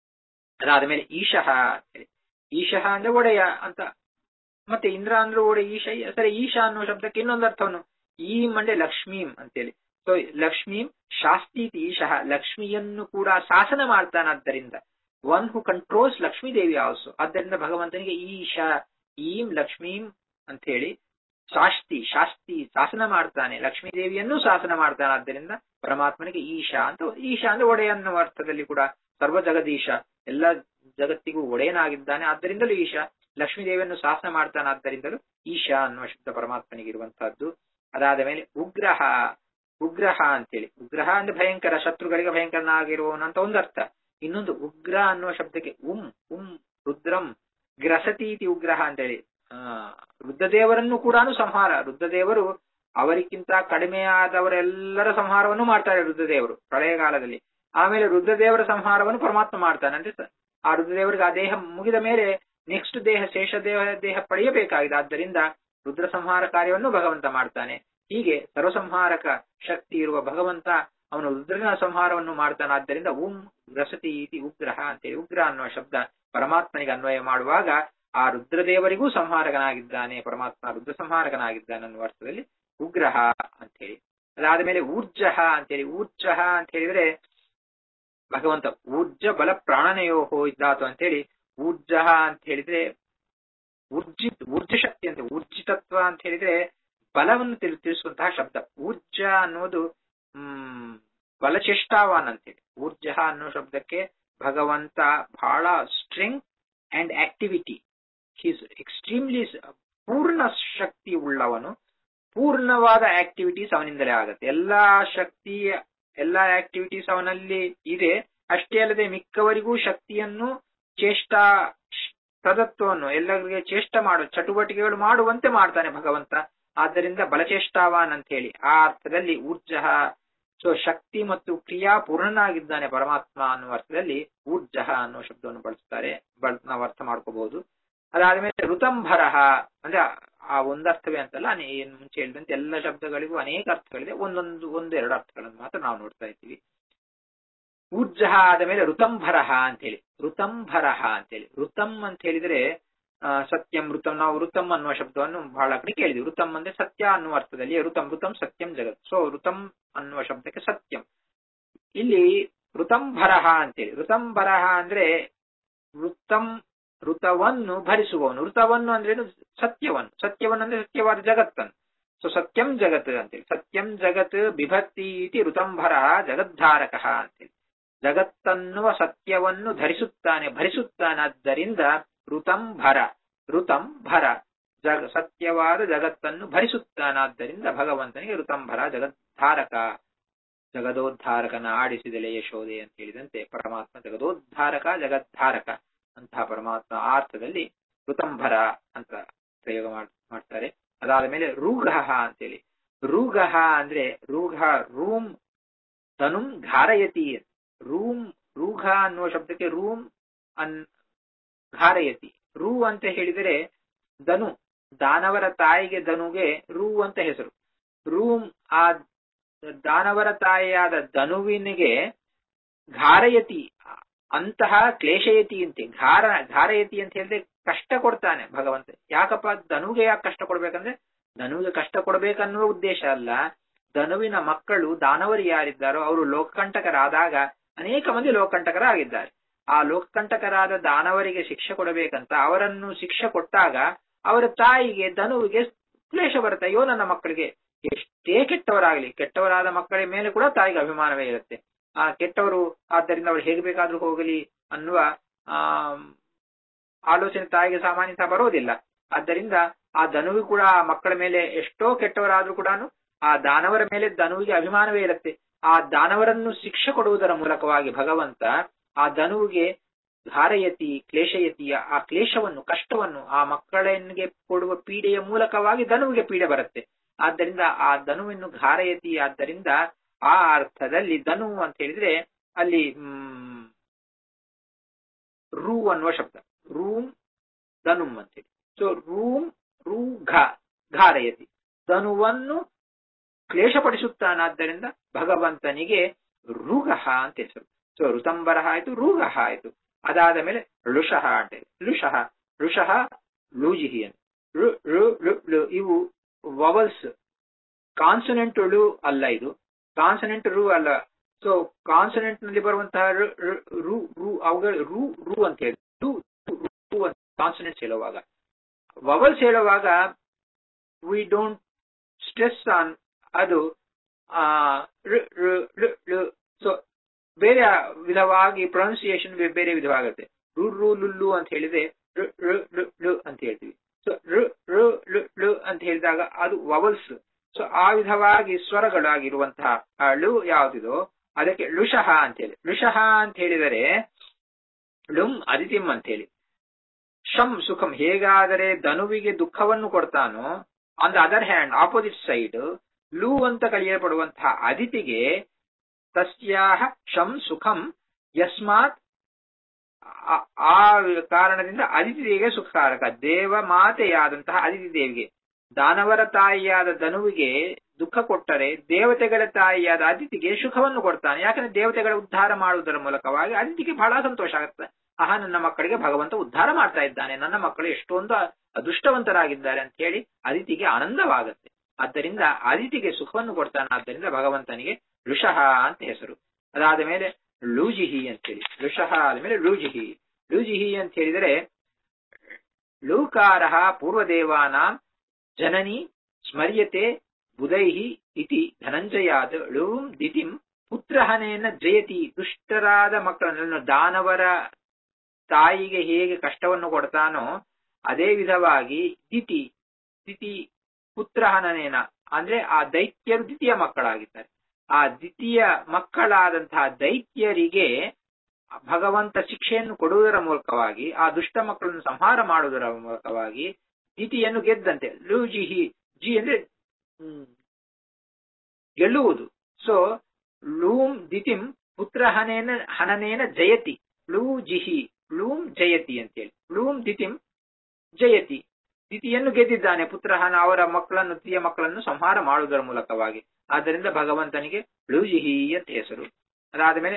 ಅದಾದ ಮೇಲೆ ಈಶಃ ಅಂತ ಹೇಳಿ ಈಶಃ ಅಂದ್ರೆ ಒಡೆಯ ಅಂತ ಮತ್ತೆ ಇಂದ್ರ ಅಂದ್ರೆ ಒಡೆಯ ಈಶ ಸರಿ ಈಶ ಅನ್ನುವ ಶಬ್ದಕ್ಕೆ ಇನ್ನೊಂದು ಅರ್ಥವನ್ನು ಈ ಮಂಡೆ ಲಕ್ಷ್ಮೀಂ ಅಂತೇಳಿ ಸೊ ಲಕ್ಷ್ಮೀಂ ಶಾಸ್ತೀತಿ ಈಶಃ ಲಕ್ಷ್ಮಿಯನ್ನು ಕೂಡ ಶಾಸನ ಮಾಡ್ತಾನಾದ್ದರಿಂದ one who controls Lakshmi Devi also ಆದ್ದರಿಂದ ಭಗವಂತನಿಗೆ ಈಶ ಈಂ ಲಕ್ಷ್ಮೀಂ ಅಂತ ಹೇಳಿ ಶಾಸ್ತಿ ಶಾಸ್ತಿ ಶಾಸನ ಮಾಡ್ತಾನೆ ಲಕ್ಷ್ಮೀ ದೇವಿಯನ್ನು ಶಾಸನ ಮಾಡ್ತಾನೆ ಆದ್ದರಿಂದ ಪರಮಾತ್ಮನಿಗೆ ಈಶಾ ಅಂತ ಈಶಾ ಅಂದ್ರೆ ಒಡೆಯ ಅನ್ನುವ ಅರ್ಥದಲ್ಲಿ ಕೂಡ ಸರ್ವ ಜಗದೀಶ ಎಲ್ಲ ಜಗತ್ತಿಗೂ ಒಡೆಯನಾಗಿದ್ದಾನೆ ಆದ್ದರಿಂದಲೂ ಈಶಾ ಲಕ್ಷ್ಮೀ ದೇವಿಯನ್ನು ಶಾಸನ ಮಾಡ್ತಾನೆ ಆದ್ದರಿಂದಲೂ ಈಶಾ ಅನ್ನುವ ಶಬ್ದ ಪರಮಾತ್ಮನಿಗೆ ಇರುವಂತಹದ್ದು ಅದಾದ ಮೇಲೆ ಉಗ್ರಹ ಉಗ್ರಹ ಅಂತೇಳಿ ಉಗ್ರಹ ಅಂದ್ರೆ ಭಯಂಕರ ಶತ್ರುಗಳಿಗೆ ಭಯಂಕರನಾಗಿರುವವನು ಅಂತ ಒಂದು ಅರ್ಥ ಇನ್ನೊಂದು ಉಗ್ರ ಅನ್ನುವ ಶಬ್ದಕ್ಕೆ ಉಂ ಉಂ ರುದ್ರಂ ಗ್ರಸತೀತಿ ಉಗ್ರಹ ಅಂತೇಳಿ ಆ ರುದ್ರದೇವರನ್ನು ಕೂಡ ಸಂಹಾರ ರುದ್ರದೇವರು ಅವರಿಗಿಂತ ಕಡಿಮೆಯಾದವರೆಲ್ಲರ ಸಂಹಾರವನ್ನು ಮಾಡ್ತಾರೆ ರುದ್ರದೇವರು ಪ್ರಳಯಕಾಲದಲ್ಲಿ ಆಮೇಲೆ ರುದ್ರದೇವರ ಸಂಹಾರವನ್ನು ಪರಮಾತ್ಮ ಮಾಡ್ತಾನೆ ಅಂದ್ರೆ ಸ- ಆ ರುದ್ರದೇವರಿಗೆ ಆ ದೇಹ ಮುಗಿದ ಮೇಲೆ ನೆಕ್ಸ್ಟ್ ದೇಹ ಶೇಷ ದೇಹ ದೇಹ ಪಡೆಯಬೇಕಾಗಿದೆ ಆದ್ದರಿಂದ ರುದ್ರ ಸಂಹಾರ ಕಾರ್ಯವನ್ನು ಭಗವಂತ ಮಾಡ್ತಾನೆ ಹೀಗೆ ಸರ್ವಸಂಹಾರಕ ಶಕ್ತಿ ಇರುವ ಭಗವಂತ ಅವನು ರುದ್ರನ ಸಂಹಾರವನ್ನು ಮಾಡ್ತಾನೆ ಆದ್ದರಿಂದ ಉಂ ರಸತಿ ಇತಿ ಉಗ್ರಹ ಅಂತೇಳಿ ಉಗ್ರ ಅನ್ನುವ ಶಬ್ದ ಪರಮಾತ್ಮನಿಗೆ ಅನ್ವಯ ಮಾಡುವಾಗ ಆ ರುದ್ರದೇವರಿಗೂ ಸಂಹಾರಕನಾಗಿದ್ದಾನೆ ಪರಮಾತ್ಮ ರುದ್ರ ಸಂಹಾರಕನಾಗಿದ್ದಾನೆ ಅನ್ನುವ ಅರ್ಥದಲ್ಲಿ ಉಗ್ರಹ ಅಂತ ಹೇಳಿ ಅದಾದ ಮೇಲೆ ಊರ್ಜಃ ಅಂತೇಳಿ ಊರ್ಜಃ ಅಂತ ಹೇಳಿದ್ರೆ ಭಗವಂತ ಊರ್ಜ ಬಲ ಪ್ರಾಣನಯೋಹೋ ಇದ್ದಾತು ಅಂತ ಹೇಳಿ ಊರ್ಜಃ ಅಂತ ಹೇಳಿದ್ರೆ ಊರ್ಜಿತ್ ಊರ್ಜ ಶಕ್ತಿ ಅಂತ ಊರ್ಜಿತತ್ವ ಅಂತ ಹೇಳಿದ್ರೆ ಬಲವನ್ನು ತಿಳಿ ತಿಳಿಸುವಂತಹ ಶಬ್ದ ಊರ್ಜ ಅನ್ನೋದು ಹ್ಮ್ ಬಲಚೇಷ್ಟಾವಾನ್ ಅಂತೇಳಿ ಊರ್ಜ ಅನ್ನೋ ಶಬ್ದಕ್ಕೆ ಭಗವಂತ ಬಹಳ strength and activity he's extremely ಪೂರ್ಣ ಶಕ್ತಿ ಉಳ್ಳವನು ಪೂರ್ಣವಾದ ಆಕ್ಟಿವಿಟೀಸ್ ಅವನಿಂದಲೇ ಆಗುತ್ತೆ ಎಲ್ಲಾ ಶಕ್ತಿ ಎಲ್ಲಾ ಆಕ್ಟಿವಿಟೀಸ್ ಅವನಲ್ಲಿ ಇದೆ ಅಷ್ಟೇ ಅಲ್ಲದೆ ಮಿಕ್ಕವರಿಗೂ ಶಕ್ತಿಯನ್ನು ಚೇಷ್ಟಾ ಪ್ರದತ್ವವನ್ನು ಎಲ್ಲರಿಗೆ ಚೇಷ್ಟ ಮಾಡುವ ಚಟುವಟಿಕೆಗಳು ಮಾಡುವಂತೆ ಮಾಡ್ತಾನೆ ಭಗವಂತ ಆದ್ದರಿಂದ ಬಲಚೇಷ್ಟಾವಾನ್ ಅಂತ ಹೇಳಿ ಆ ಅರ್ಥದಲ್ಲಿ ಊರ್ಜಃ ಸೊ ಶಕ್ತಿ ಮತ್ತು ಕ್ರಿಯಾ ಪೂರ್ಣನಾಗಿದ್ದಾನೆ ಪರಮಾತ್ಮ ಅನ್ನುವ ಅರ್ಥದಲ್ಲಿ ಊರ್ಜಃ ಅನ್ನುವ ಶಬ್ದವನ್ನು ಬಳಸ್ತಾರೆ ಬಳ ನಾವು ಅರ್ಥ ಮಾಡ್ಕೋಬಹುದು ಅದಾದ್ಮೇಲೆ ಋತಂಭರಹ ಅಂದ್ರೆ ಆ ಒಂದರ್ಥವೇ ಅಂತಲ್ಲ ಅನೇ- ಏನ್ ಮುಂಚೆ ಹೇಳಿದಂತೆ ಎಲ್ಲ ಶಬ್ದಗಳಿಗೂ ಅನೇಕ ಅರ್ಥಗಳಿದೆ ಒಂದೊಂದು ಒಂದೆರಡು ಅರ್ಥಗಳನ್ನು ಮಾತ್ರ ನಾವು ನೋಡ್ತಾ ಇದ್ದೀವಿ ಊರ್ಜಃ ಆದ ಮೇಲೆ ಋತಂಭರಹ ಅಂತೇಳಿ ಋತಂಭರಹ ಅಂತೇಳಿ ಋತಂ ಅಂತ ಹೇಳಿದ್ರೆ ಆ, ಸತ್ಯಂ ಋತಂ ನಾವು ಋತಂ ಅನ್ನುವ ಶಬ್ದವನ್ನು ಬಹಳ ಕಡೆ ಕೇಳಿದ್ವಿ ಋತಂ ಅಂದ್ರೆ ಸತ್ಯ ಅನ್ನುವ ಅರ್ಥದಲ್ಲಿ ಋತಂ ಋತಂ ಸತ್ಯಂ ಜಗತ್ ಸೊ ಋತಂ ಅನ್ನುವ ಶಬ್ದಕ್ಕೆ ಸತ್ಯಂ ಇಲ್ಲಿ ಋತಂಭರಹ ಅಂತೇಳಿ ಋತಂಭರಹ ಅಂದ್ರೆ ಋತಂ ಋತವನ್ನು ಭರಿಸುವವನು ಋತವನ್ನು ಅಂದ್ರೇನು ಸತ್ಯವನ್ನು ಸತ್ಯವನ್ನು ಅಂದ್ರೆ ಸತ್ಯವಾದ ಜಗತ್ತನ್ನು ಸೊ ಸತ್ಯಂ ಜಗತ್ ಅಂತೇಳಿ ಸತ್ಯಂ ಜಗತ್ ಬಿಭಕ್ತಿ ಇತಿ ಋತಂಭರ ಜಗದ್ಧಾರಕ ಅಂತೇಳಿ ಜಗತ್ತನ್ನುವ ಸತ್ಯವನ್ನು ಧರಿಸುತ್ತಾನೆ ಭರಿಸುತ್ತಾನಾದ್ದರಿಂದ ಋತಂಭರ ಋತಂಭರ ಜಗ ಸತ್ಯವಾದ ಜಗತ್ತನ್ನು ಭರಿಸುತ್ತಾನಾದ್ದರಿಂದ ಭಗವಂತನಿಗೆ ಋತಂಭರ ಜಗದ್ಧಾರಕ ಜಗದೋದ್ಧಾರಕನ ಆಡಿಸಿದಲೆ ಯಶೋದೆ ಅಂತ ಹೇಳಿದಂತೆ ಪರಮಾತ್ಮ ಜಗದೋದ್ಧಾರಕ ಜಗದ್ಧಾರಕ ಅಂತಹ ಪರಮಾತ್ಮ ಆ ಅರ್ಥದಲ್ಲಿ ಋತಂಭರ ಅಂತ ಪ್ರಯೋಗ ಮಾಡ್- ಮಾಡ್ತಾರೆ ಅದಾದ ಮೇಲೆ ರೂಘಃ ಅಂತೇಳಿ ರೂಘಃ ಅಂದ್ರೆ ರೂಘ ರೂಮ್ ತನುಂ ಘಾರಯತಿ ರೂಮ್ ರೂಘ ಅನ್ನುವ ಶಬ್ದಕ್ಕೆ ರೂಮ್ ಅನ್ ಘಾರಯತಿ ರೂ ಅಂತ ಹೇಳಿದರೆ ಧನು ದಾನವರ ತಾಯಿಗೆ ಧನುಗೆ ರೂ ಅಂತ ಹೆಸರು ರೂಮ್ ಆ ದಾನವರ ತಾಯಿಯಾದ ಧನುವಿನಿಗೆ ಘಾರಯತಿ ಅಂತಹ ಕ್ಲೇಶಯತಿ ಅಂತೆ ಘಾರ ಘಾರಯತಿ ಅಂತ ಹೇಳಿದ್ರೆ ಕಷ್ಟ ಕೊಡ್ತಾನೆ ಭಗವಂತ ಯಾಕಪ್ಪ ಧನುಗೆ ಯಾಕೆ ಕಷ್ಟ ಕೊಡ್ಬೇಕಂದ್ರೆ ಧನುವಿಗೆ ಕಷ್ಟ ಕೊಡ್ಬೇಕನ್ನುವ ಉದ್ದೇಶ ಅಲ್ಲ ಧನುವಿನ ಮಕ್ಕಳು ದಾನವರು ಯಾರಿದ್ದಾರೋ ಅವರು ಲೋಕಕಂಟಕರಾದಾಗ ಅನೇಕ ಮಂದಿ ಲೋಕಕಂಟಕರಾಗಿದ್ದಾರೆ ಆ ಲೋಕಕಂಟಕರಾದ ದಾನವರಿಗೆ ಶಿಕ್ಷೆ ಕೊಡಬೇಕಂತ ಅವರನ್ನು ಶಿಕ್ಷೆ ಕೊಟ್ಟಾಗ ಅವರ ತಾಯಿಗೆ ಧನುವಿಗೆ ಕ್ಲೇಶ ಬರುತ್ತೆ ಅಯ್ಯೋ ನನ್ನ ಮಕ್ಕಳಿಗೆ ಎಷ್ಟೇ ಕೆಟ್ಟವರಾಗಲಿ ಕೆಟ್ಟವರಾದ ಮಕ್ಕಳ ಮೇಲೆ ಕೂಡ ತಾಯಿಗೆ ಅಭಿಮಾನವೇ ಇರುತ್ತೆ ಆ ಕೆಟ್ಟವರು ಆದ್ದರಿಂದ ಅವ್ರು ಹೇಗೆ ಬೇಕಾದ್ರೂ ಹೋಗಲಿ ಅನ್ನುವ ಆ ಆಲೋಚನೆ ತಾಯಿಗೆ ಸಾಮಾನ್ಯತಃ ಬರೋದಿಲ್ಲ ಆದ್ದರಿಂದ ಆ ಧನುವು ಕೂಡ ಆ ಮಕ್ಕಳ ಮೇಲೆ ಎಷ್ಟೋ ಕೆಟ್ಟವರಾದ್ರೂ ಕೂಡ ಆ ದಾನವರ ಮೇಲೆ ಧನುವಿಗೆ ಅಭಿಮಾನವೇ ಇರುತ್ತೆ ಆ ದಾನವರನ್ನು ಶಿಕ್ಷೆ ಕೊಡುವುದರ ಮೂಲಕವಾಗಿ ಭಗವಂತ ಆ ಧನುವಿಗೆ ಧಾರಯತಿ ಕ್ಲೇಶಯತಿಯ ಆ ಕ್ಲೇಶವನ್ನು ಕಷ್ಟವನ್ನು ಆ ಮಕ್ಕಳಿಗೆ ಕೊಡುವ ಪೀಡೆಯ ಮೂಲಕವಾಗಿ ಧನುವಿಗೆ ಪೀಡೆ ಬರುತ್ತೆ ಆದ್ದರಿಂದ ಆ ಧನುವನ್ನು ಘಾರಯತಿ ಆದ್ದರಿಂದ ಆ ಅರ್ಥದಲ್ಲಿ ಧನು ಅಂತ ಹೇಳಿದ್ರೆ ಅಲ್ಲಿ ಹ್ಮ್ ರೂ ಅನ್ನುವ ಶಬ್ದ ರೂಮ್ ಧನುಮ್ ಅಂತೇಳಿ ಸೊ ರೂಮ್ ರೂ ಘ ಘಾರಯತಿ ಧನುವನ್ನು ಕ್ಲೇಶಪಡಿಸುತ್ತಾನಾದ್ದರಿಂದ ಭಗವಂತನಿಗೆ ಋಗಃ ಅಂತ ಹೆಸರು ಸೊ ಋತಂಬರ ಆಯ್ತು ಋಗಃ ಆಯ್ತು ಅದಾದ ಮೇಲೆ ಋಷಃ ಅಂತ ಋಷಃ ಋಷಃ ಲೂಜಿಹಿ ಅಂತ ಋ ಋ ಋ ಳು ಇವು ವವಲ್ಸ್ ಕಾನ್ಸನೆಂಟ್ ಳು ಅಲ್ಲ ಇದು ಕಾನ್ಸನೆಂಟ್ ರು ಅಲ್ಲ ಸೊ ಕಾನ್ಸನೆಂಟ್ ನಲ್ಲಿ ಬರುವಂತಹ ರು ರು ಅವುಗಳು ರು ರು ಅಂತ ಹೇಳಿ ರು ಕಾನ್ಸನೆಂಟ್ಸ್ ಹೇಳುವಾಗ ವವಲ್ಸ್ ಹೇಳುವಾಗ ವಿ ಡೋಂಟ್ ಸ್ಟ್ರೆಸ್ ಆನ್ ಅದು ಸೊ ಬೇರೆ ವಿಧವಾಗಿ ಪ್ರೊನೌನ್ಸಿಯೇಷನ್ ಬೇರೆ ವಿಧವಾಗುತ್ತೆ ರು ರು ಲುಲ್ಲು ಅಂತ ಹೇಳಿದ್ರೆ ಳು ಅಂತ ಹೇಳ್ತೀವಿ ಸೊ ಋ ಋ ಳು ಅಂತ ಹೇಳಿದಾಗ ಅದು ವವಲ್ಸ್ ಸೊ ಆ ವಿಧವಾಗಿ ಸ್ವರಗಳಾಗಿರುವಂತಹ ಳು ಯಾವುದಿದೋ ಅದಕ್ಕೆ ಳುಷಃ ಅಂತ ಹೇಳಿ ಳುಷಃ ಅಂತ ಹೇಳಿದರೆ ಲುಂ ಅದಿತಿಂ ಅಂತ ಹೇಳಿ ಶಂ ಸುಖಂ ಹೇಗಾದರೆ ಧನುವಿಗೆ ದುಃಖವನ್ನು ಕೊಡ್ತಾನೋ on the other hand opposite side ಲು ಅಂತ ಕರೆಯಲ್ಪಡುವಂತಹ ಅದಿತಿಗೆ ತಸ್ಯಾಹ ಶಂ ಸುಖಂ ಯಸ್ಮಾತ್ ಆ ಕಾರಣದಿಂದ ಅದಿತಿ ದೇವಿಗೆ ಸುಖಕಾರಕ ದೇವ ಮಾತೆಯಾದಂತಹ ಅದಿತಿ ದೇವಿಗೆ ದಾನವರ ತಾಯಿಯಾದ ಧನುವಿಗೆ ದುಃಖ ಕೊಟ್ಟರೆ ದೇವತೆಗಳ ತಾಯಿಯಾದ ಅದಿತಿಗೆ ಸುಖವನ್ನು ಕೊಡ್ತಾನೆ ಯಾಕಂದ್ರೆ ದೇವತೆಗಳ ಉದ್ಧಾರ ಮಾಡುವುದರ ಮೂಲಕವಾಗಿ ಅದಿತಿಗೆ ಬಹಳ ಸಂತೋಷ ಆಗುತ್ತೆ ಆಹಾ ನನ್ನ ಮಕ್ಕಳಿಗೆ ಭಗವಂತ ಉದ್ಧಾರ ಮಾಡ್ತಾ ಇದ್ದಾನೆ ನನ್ನ ಮಕ್ಕಳು ಎಷ್ಟೊಂದು ಅದೃಷ್ಟವಂತರಾಗಿದ್ದಾರೆ ಅಂತ ಹೇಳಿ ಅದಿತಿಗೆ ಆನಂದವಾಗುತ್ತೆ ಆದ್ದರಿಂದ ಅದಿತಿಗೆ ಸುಖವನ್ನು ಕೊಡ್ತಾನೆ ಆದ್ದರಿಂದ ಭಗವಂತನಿಗೆ ಋಷಃ ಅಂತ ಹೆಸರು ಅದಾದ ಮೇಲೆ ಲೂಜಿಹಿ ಅಂತೇಳಿ ಋಷಃ ಆದ್ಮೇಲೆ ಲೂಜಿಹಿ ಲೂಜಿಹಿ ಅಂತ ಹೇಳಿದರೆ ಲೂಕಾರ ಪೂರ್ವದೇವಾನಾಂ ಜನನಿ ಸ್ಮರ್ಯತೆ ಬುಧೈಹಿ ಇತಿ ಧನಂಜಯಾದ ಲೂಂ ದಿತಿಂ ಪುತ್ರಹನೇನ ಜಯತಿ ದುಷ್ಟರಾದ ಮಕ್ಕಳನ್ನು ದಾನವರ ತಾಯಿಗೆ ಹೇಗೆ ಕಷ್ಟವನ್ನು ಕೊಡ್ತಾನೋ ಅದೇ ವಿಧವಾಗಿ ದಿತಿ ದಿತಿ ಪುತ್ರಹನನೇನ ಅಂದ್ರೆ ಆ ದೈತ್ಯರು ದ್ವಿತೀಯ ಮಕ್ಕಳಾಗಿದ್ದಾರೆ ಆ ದ್ವಿತೀಯ ಮಕ್ಕಳಾದಂತಹ ದೈತ್ಯರಿಗೆ ಭಗವಂತ ಶಿಕ್ಷೆಯನ್ನು ಕೊಡುವುದರ ಮೂಲಕವಾಗಿ ಆ ದುಷ್ಟ ಮಕ್ಕಳನ್ನು ಸಂಹಾರ ಮಾಡುವುದರ ಮೂಲಕವಾಗಿ ದಿತಿಯನ್ನು ಗೆದ್ದಂತೆ ಲೂಜಿಹಿ ಜಿ ಅಂದ್ರೆ ಗೆಲ್ಲುವುದು ಸೊ ಲೂಂ ದಿತಿಂ ಪುತ್ರ ಹನೇನ ಹನನೇನ ಜಯತಿ ಲೂಜಿಹಿ ಲೂಂ ಜಯತಿ ಅಂತೇಳಿ ಲೂಂ ದಿತಿಂ ಜಯತಿ ದಿತಿಯನ್ನು ಗೆದ್ದಿದ್ದಾನೆ ಪುತ್ರಹನ ಅವರ ಮಕ್ಕಳನ್ನು ದ್ವಿತೀಯ ಮಕ್ಕಳನ್ನು ಸಂಹಾರ ಮಾಡುವುದರ ಮೂಲಕವಾಗಿ ಆದ್ದರಿಂದ ಭಗವಂತನಿಗೆ ಲೂಜಿಹಿ ಅಂತ ಹೆಸರು ಅದಾದ ಮೇಲೆ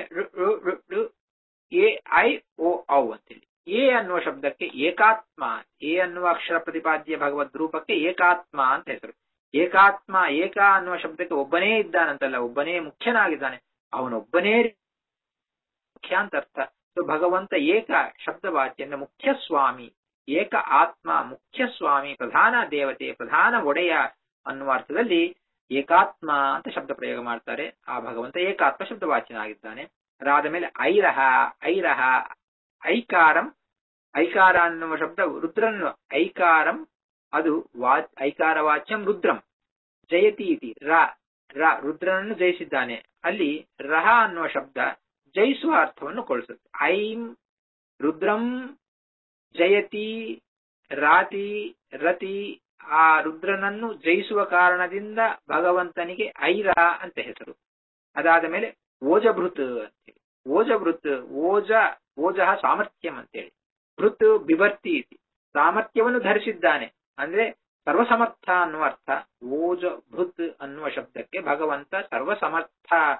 ಎ ಐ ಓ ಔ ಅಂತೇಳಿ ಎ ಅನ್ನುವ ಶಬ್ದಕ್ಕೆ ಏಕಾತ್ಮ ಎ ಅನ್ನುವ ಅಕ್ಷರ ಪ್ರತಿಪಾದ್ಯ ಭಗವದ್ ರೂಪಕ್ಕೆ ಏಕಾತ್ಮ ಅಂತ ಹೆಸರು ಏಕಾತ್ಮ ಏಕ ಅನ್ನುವ ಶಬ್ದಕ್ಕೆ ಒಬ್ಬನೇ ಇದ್ದಾನಂತಲ್ಲ ಒಬ್ಬನೇ ಮುಖ್ಯನಾಗಿದ್ದಾನೆ ಅವನೊಬ್ಬನೇ ಮುಖ್ಯ ಅಂತ ಅರ್ಥ ಸೊ ಭಗವಂತ ಏಕ ಶಬ್ದವಾಚ್ಯನ ಮುಖ್ಯ ಸ್ವಾಮಿ ಏಕ ಆತ್ಮ ಮುಖ್ಯ ಸ್ವಾಮಿ ಪ್ರಧಾನ ದೇವತೆ ಪ್ರಧಾನ ಒಡೆಯ ಅನ್ನುವ ಅರ್ಥದಲ್ಲಿ ಏಕಾತ್ಮ ಅಂತ ಶಬ್ದ ಪ್ರಯೋಗ ಮಾಡ್ತಾರೆ ಆ ಭಗವಂತ ಏಕಾತ್ಮ ಶಬ್ದವಾಚ್ಯನಾಗಿದ್ದಾನೆ ಅದಾದ ಮೇಲೆ ಐರಹ ಐರಹ ಐಕಾರಂ ಐಕಾರ ಅನ್ನುವ ಶಬ್ದ ರುದ್ರನ್ನು ಐಕಾರಂ ಅದು ವಾ ಐಕಾರ ವಾಚ್ಯಂ ರುದ್ರಂ ಜಯತಿ ಇತಿ ರ ರ ರುದ್ರನನ್ನು ಜಯಿಸಿದ್ದಾನೆ ಅಲ್ಲಿ ರಹ ಅನ್ನುವ ಶಬ್ದ ಜಯಿಸುವ ಅರ್ಥವನ್ನು ಕೊಳಿಸುತ್ತೆ ಐಂ ರುದ್ರಂ ಜಯತಿ ರಾತಿ ರತಿ ಆ ರುದ್ರನನ್ನು ಜಯಿಸುವ ಕಾರಣದಿಂದ ಭಗವಂತನಿಗೆ ಐರ ಅಂತ ಹೆಸರು ಅದಾದ ಮೇಲೆ ಓಜಭೃತ್ ಅಂತೇಳಿ ಓಜಭೃತ್ ಓಜ ಓಜಃ ಸಾಮರ್ಥ್ಯಂ ಅಂತೇಳಿ ಭೃತ್ ಬಿಭರ್ತಿ ಇತಿ ಸಾಮರ್ಥ್ಯವನ್ನು ಧರಿಸಿದ್ದಾನೆ ಅಂದ್ರೆ ಸರ್ವಸಮರ್ಥ ಅನ್ನುವ ಅರ್ಥ ಓಜ ಭೃತ್ ಅನ್ನುವ ಶಬ್ದಕ್ಕೆ ಭಗವಂತ ಸರ್ವಸಮರ್ಥ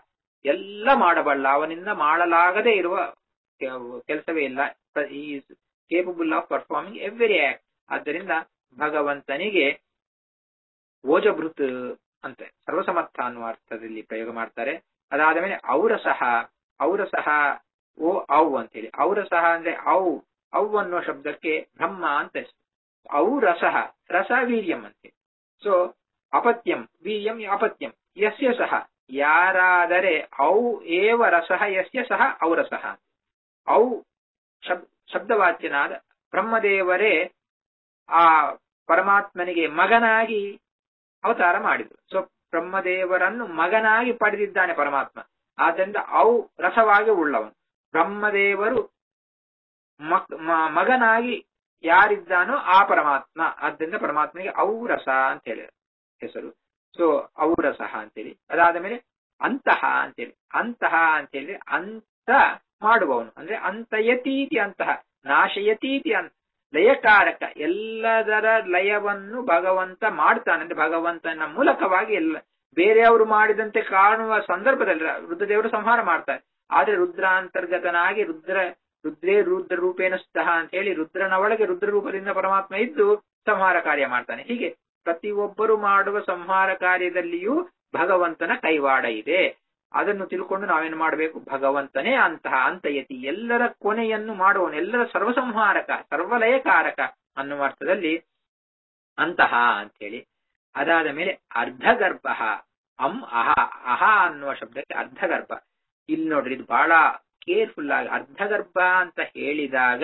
ಎಲ್ಲ ಮಾಡಬಲ್ಲ ಅವನಿಂದ ಮಾಡಲಾಗದೇ ಇರುವ ಕೆಲಸವೇ ಇಲ್ಲ is capable of performing every act ಆದ್ದರಿಂದ ಭಗವಂತನಿಗೆ ಓಜಭೃತ್ ಅಂತ ಸರ್ವಸಮರ್ಥ ಅನ್ನುವ ಅರ್ಥದಲ್ಲಿ ಪ್ರಯೋಗ ಮಾಡ್ತಾರೆ ಅದಾದ ಮೇಲೆ ಅವರ ಸಹ ಅವರ ಸಹ ಓ ಔ ಅಂತೇಳಿ ಅವರ ಸಹ ಅಂದ್ರೆ ಔ ಔ ಅನ್ನೋ ಶಬ್ದಕ್ಕೆ ಬ್ರಹ್ಮ ಅಂತ ಹೆಸರು ಔ ರಸಃ ರಸ ವೀರ್ಯಂ ಅಂತೇಳಿ ಸೊ ಅಪತ್ಯಂ ವೀರ್ಯಂ ಅಪತ್ಯಂ ಯಸ್ಯ ಸಹ ಯಾರಾದರೆ ಔ ಏವ ರಸಃ ಯಸ್ಯ ಸಹ ಔರಸಃ ಔ ಶಬ್ ಶಬ್ದವಾಚ್ಯನಾದ ಬ್ರಹ್ಮದೇವರೇ ಆ ಪರಮಾತ್ಮನಿಗೆ ಮಗನಾಗಿ ಅವತಾರ ಮಾಡಿದ್ರು ಸೊ ಬ್ರಹ್ಮದೇವರನ್ನು ಮಗನಾಗಿ ಪಡೆದಿದ್ದಾನೆ ಪರಮಾತ್ಮ ಆದ್ದರಿಂದ ಔ ರಸವಾಗಿ ಉಳ್ಳವನು ಬ್ರಹ್ಮದೇವರು ಮಗನಾಗಿ ಯಾರಿದ್ದಾನೋ ಆ ಪರಮಾತ್ಮ ಆದ್ದರಿಂದ ಪರಮಾತ್ಮನಿಗೆ ಔರಸ ಅಂತ ಹೇಳಿ ಹೆಸರು ಸೊ ಔರಸಃ ಅಂತೇಳಿ ಅದಾದ ಮೇಲೆ ಅಂತಹ ಅಂತೇಳಿ ಅಂತಹ ಅಂತೇಳಿ ಅಂತ ಮಾಡುವವನು ಅಂದ್ರೆ ಅಂತಯತೀತಿ ಅಂತಹ ನಾಶಯತೀತಿ ಅಂತ ಲಯಕಾರಕ ಎಲ್ಲದರ ಲಯವನ್ನು ಭಗವಂತ ಮಾಡ್ತಾನೆ ಅಂದ್ರೆ ಭಗವಂತನ ಮೂಲಕವಾಗಿ ಎಲ್ಲ ಬೇರೆಯವರು ಮಾಡಿದಂತೆ ಕಾಣುವ ಸಂದರ್ಭದಲ್ಲಿ ರುದ್ರದೇವರು ಸಂಹಾರ ಮಾಡ್ತಾರೆ ಆದ್ರೆ ರುದ್ರಾಂತರ್ಗತನಾಗಿ ರುದ್ರ ರುದ್ರೇ ರುದ್ರ ರೂಪೇಣ ಸ್ತಃ ಅಂತ ಹೇಳಿ ರುದ್ರನ ಒಳಗೆ ರುದ್ರ ರೂಪದಿಂದ ಪರಮಾತ್ಮ ಇದ್ದು ಸಂಹಾರ ಕಾರ್ಯ ಮಾಡ್ತಾನೆ ಹೀಗೆ ಪ್ರತಿಯೊಬ್ಬರು ಮಾಡುವ ಸಂಹಾರ ಕಾರ್ಯದಲ್ಲಿಯೂ ಭಗವಂತನ ಕೈವಾಡ ಇದೆ ಅದನ್ನು ತಿಳ್ಕೊಂಡು ನಾವೇನು ಮಾಡಬೇಕು ಭಗವಂತನೇ ಅಂತಹ ಅಂತಯತಿ ಎಲ್ಲರ ಕೊನೆಯನ್ನು ಮಾಡುವವನು ಎಲ್ಲರ ಸರ್ವಸಂಹಾರಕ ಸರ್ವಲಯಕಾರಕ ಅನ್ನುವ ಅರ್ಥದಲ್ಲಿ ಅಂತಹ ಅಂತೇಳಿ ಅದಾದ ಮೇಲೆ ಅರ್ಧಗರ್ಭ ಅಂ ಅಹ ಅಹ ಅನ್ನುವ ಶಬ್ದಕ್ಕೆ ಅರ್ಧಗರ್ಭ ಇಲ್ಲಿ ನೋಡ್ರಿ ಇದು ಬಹಳ ಕೇರ್ಫುಲ್ ಆಗಿ ಅರ್ಧಗರ್ಭ ಅಂತ ಹೇಳಿದಾಗ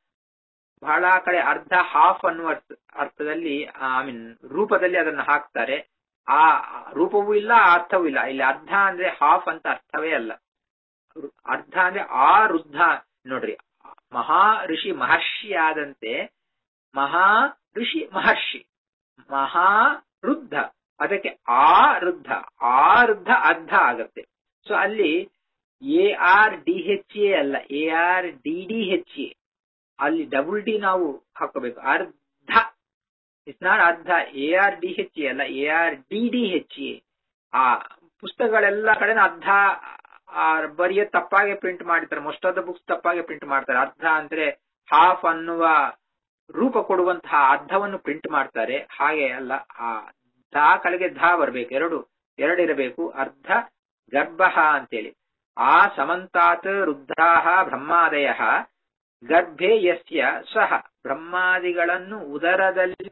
ಬಹಳ ಕಡೆ ಅರ್ಧ ಹಾಫ್ ಅನ್ನುವ ಅರ್ಥದಲ್ಲಿ ಐ ಮೀನ್ ರೂಪದಲ್ಲಿ ಅದನ್ನು ಹಾಕ್ತಾರೆ ಆ ರೂಪವೂ ಇಲ್ಲ ಅರ್ಥವೂ ಇಲ್ಲ ಇಲ್ಲಿ ಅರ್ಧ ಅಂದ್ರೆ ಹಾಫ್ ಅಂತ ಅರ್ಥವೇ ಅಲ್ಲ ಅರ್ಧ ಅಂದ್ರೆ ಆ ವೃದ್ಧ ನೋಡ್ರಿ ಮಹಾ ಋಷಿ ಮಹರ್ಷಿ ಆದಂತೆ ಮಹಾ ಋಷಿ ಮಹರ್ಷಿ ಮಹಾ ವೃದ್ಧ ಅದಕ್ಕೆ ಆ ವೃದ್ಧ ಆ ವೃದ್ಧ ಅರ್ಧ ಆಗತ್ತೆ ಸೊ ಅಲ್ಲಿ A R D H A ಅಲ್ಲ A R D D H A ಅಲ್ಲಿ ಡಬಲ್ ಡಿ ನಾವು ಹಾಕೋಬೇಕು ಅರ್ಧ ಇಟ್ಸ್ ನಾಟ್ ಅರ್ಧ A R D H A ಅಲ್ಲ A R D D H A ಆ ಪುಸ್ತಕಗಳೆಲ್ಲ ಕಡೆ ಅರ್ಧ ಬರಿಯ ತಪ್ಪಾಗಿ ಪ್ರಿಂಟ್ ಮಾಡಿರ್ತಾರೆ ಮೋಸ್ಟ್ ಆಫ್ ದ ಬುಕ್ಸ್ ತಪ್ಪಾಗಿ ಪ್ರಿಂಟ್ ಮಾಡ್ತಾರೆ ಅರ್ಧ ಅಂದ್ರೆ ಹಾಫ್ ಅನ್ನುವ ರೂಪ ಕೊಡುವಂತಹ ಅರ್ಧವನ್ನು ಪ್ರಿಂಟ್ ಮಾಡ್ತಾರೆ ಹಾಗೆ ಅಲ್ಲ ಆ ಧಾ ಕಡೆಗೆ ಧಾ ಬರ್ಬೇಕು ಎರಡು ಎರಡಿರಬೇಕು ಅರ್ಧ ಗರ್ಭ ಅಂತೇಳಿ ಆ ಸಮಂತಾತ್ ವೃದ್ಧಾಹ ಬ್ರಹ್ಮಾದಯ ಗರ್ಭೆ ಯಸ್ಯ ಸಹ ಬ್ರಹ್ಮಾದಿಗಳನ್ನು ಉದರದಲ್ಲಿ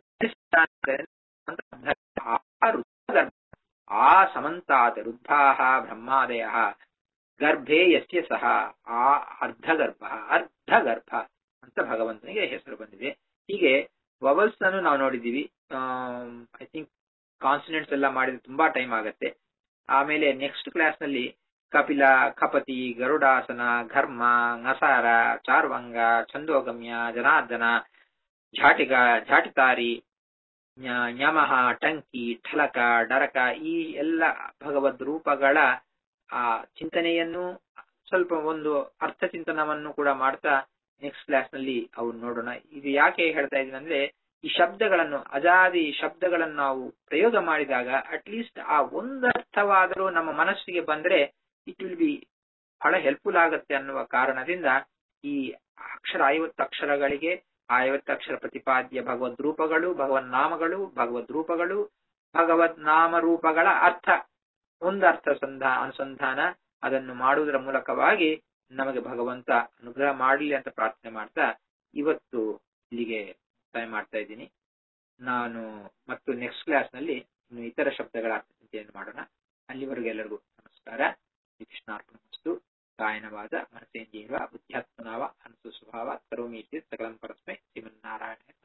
ಆ ಸಮಂತಾತ್ ವೃದ್ಧಾಹ ಬ್ರಹ್ಮಾದಯ ಗರ್ಭೆ ಯಸ್ಯ ಸಹ ಆ ಅರ್ಧಗರ್ಭ ಅರ್ಧಗರ್ಭ ಅಂತ ಭಗವಂತನಿಗೆ ಹೆಸರು ಬಂದಿದೆ ಹೀಗೆ ವವಲ್ಸ್ ಅನ್ನು ನಾವು ನೋಡಿದ್ದೀವಿ ಐ ಥಿಂಕ್ ಕಾನ್ಸಿಡೆಂಟ್ಸ್ ಎಲ್ಲ ಮಾಡಿದ್ರೆ ತುಂಬಾ ಟೈಮ್ ಆಗತ್ತೆ ಆಮೇಲೆ ನೆಕ್ಸ್ಟ್ ಕ್ಲಾಸ್ ನಲ್ಲಿ ಕಪಿಲ ಕಪತಿ ಗರುಡಾಸನ ಘರ್ಮ ನಸಾರ ಚಾರ್ವಂಗ ಛಂದೋಗಮ್ಯ ಜನಾರ್ದನ ಝಾಟಿಗ ಝಾಟಿತಾರಿ ನ್ಯಮಃ ಟಂಕಿ ಠಲಕ ಡರಕ ಈ ಎಲ್ಲ ಭಗವದ್ ರೂಪಗಳ ಆ ಚಿಂತನೆಯನ್ನು ಸ್ವಲ್ಪ ಒಂದು ಅರ್ಥ ಚಿಂತನವನ್ನು ಕೂಡ ಮಾಡ್ತಾ ನೆಕ್ಸ್ಟ್ ಕ್ಲಾಸ್ ನಲ್ಲಿ ಅವು ನೋಡೋಣ ಇದು ಯಾಕೆ ಹೇಳ್ತಾ ಇದೀನಿ ಅಂದ್ರೆ ಈ ಶಬ್ದಗಳನ್ನು ಅಜಾದಿ ಶಬ್ದಗಳನ್ನು ನಾವು ಪ್ರಯೋಗ ಮಾಡಿದಾಗ ಅಟ್ಲೀಸ್ಟ್ ಆ ಒಂದರ್ಥವಾದರೂ ನಮ್ಮ ಮನಸ್ಸಿಗೆ ಬಂದ್ರೆ ಇಟ್ ವಿಲ್ ಬಿ ಬಹಳ ಹೆಲ್ಪ್ಫುಲ್ ಆಗತ್ತೆ ಅನ್ನುವ ಕಾರಣದಿಂದ ಈ ಅಕ್ಷರ ಐವತ್ತು ಅಕ್ಷರಗಳಿಗೆ ಆ ಐವತ್ತು ಅಕ್ಷರ ಪ್ರತಿಪಾದ್ಯ ಭಗವದ್ ರೂಪಗಳು ಭಗವನ್ ನಾಮಗಳು ಭಗವದ್ ರೂಪಗಳು ಭಗವದ್ ನಾಮ ರೂಪಗಳ ಅರ್ಥ ಒಂದರ್ಥ ಸಂಧಾ ಅನುಸಂಧಾನ ಅದನ್ನು ಮಾಡುವುದರ ಮೂಲಕವಾಗಿ ನಮಗೆ ಭಗವಂತ ಅನುಗ್ರಹ ಮಾಡಲಿ ಅಂತ ಪ್ರಾರ್ಥನೆ ಮಾಡ್ತಾ ಇವತ್ತು ಇಲ್ಲಿಗೆ ಮುಕ್ತಾಯ ಮಾಡ್ತಾ ಇದ್ದೀನಿ ನಾನು ಮತ್ತು ನೆಕ್ಸ್ಟ್ ಕ್ಲಾಸ್ ನಲ್ಲಿ ಇನ್ನು ಇತರ ಶಬ್ದಗಳ ಅರ್ಥಚಿಂತೆಯನ್ನು ಮಾಡೋಣ ಅಲ್ಲಿವರೆಗೂ ಎಲ್ಲರಿಗೂ ನಮಸ್ಕಾರ ಕೃಷ್ಣಾರ್ಪಣಮಸ್ತು ಕಾಯನವಾದ ಮನಸೇಂದ್ರಿಯ ಬುದ್ಧ್ಯಾತ್ಮನಾವ ಅನಸು ಸ್ವಭಾವ ಕರೋಮಿ ಸಕಲಂ ಪರಸ್ಮೈ ಶ್ರೀಮನ್ನಾರಾಯಣ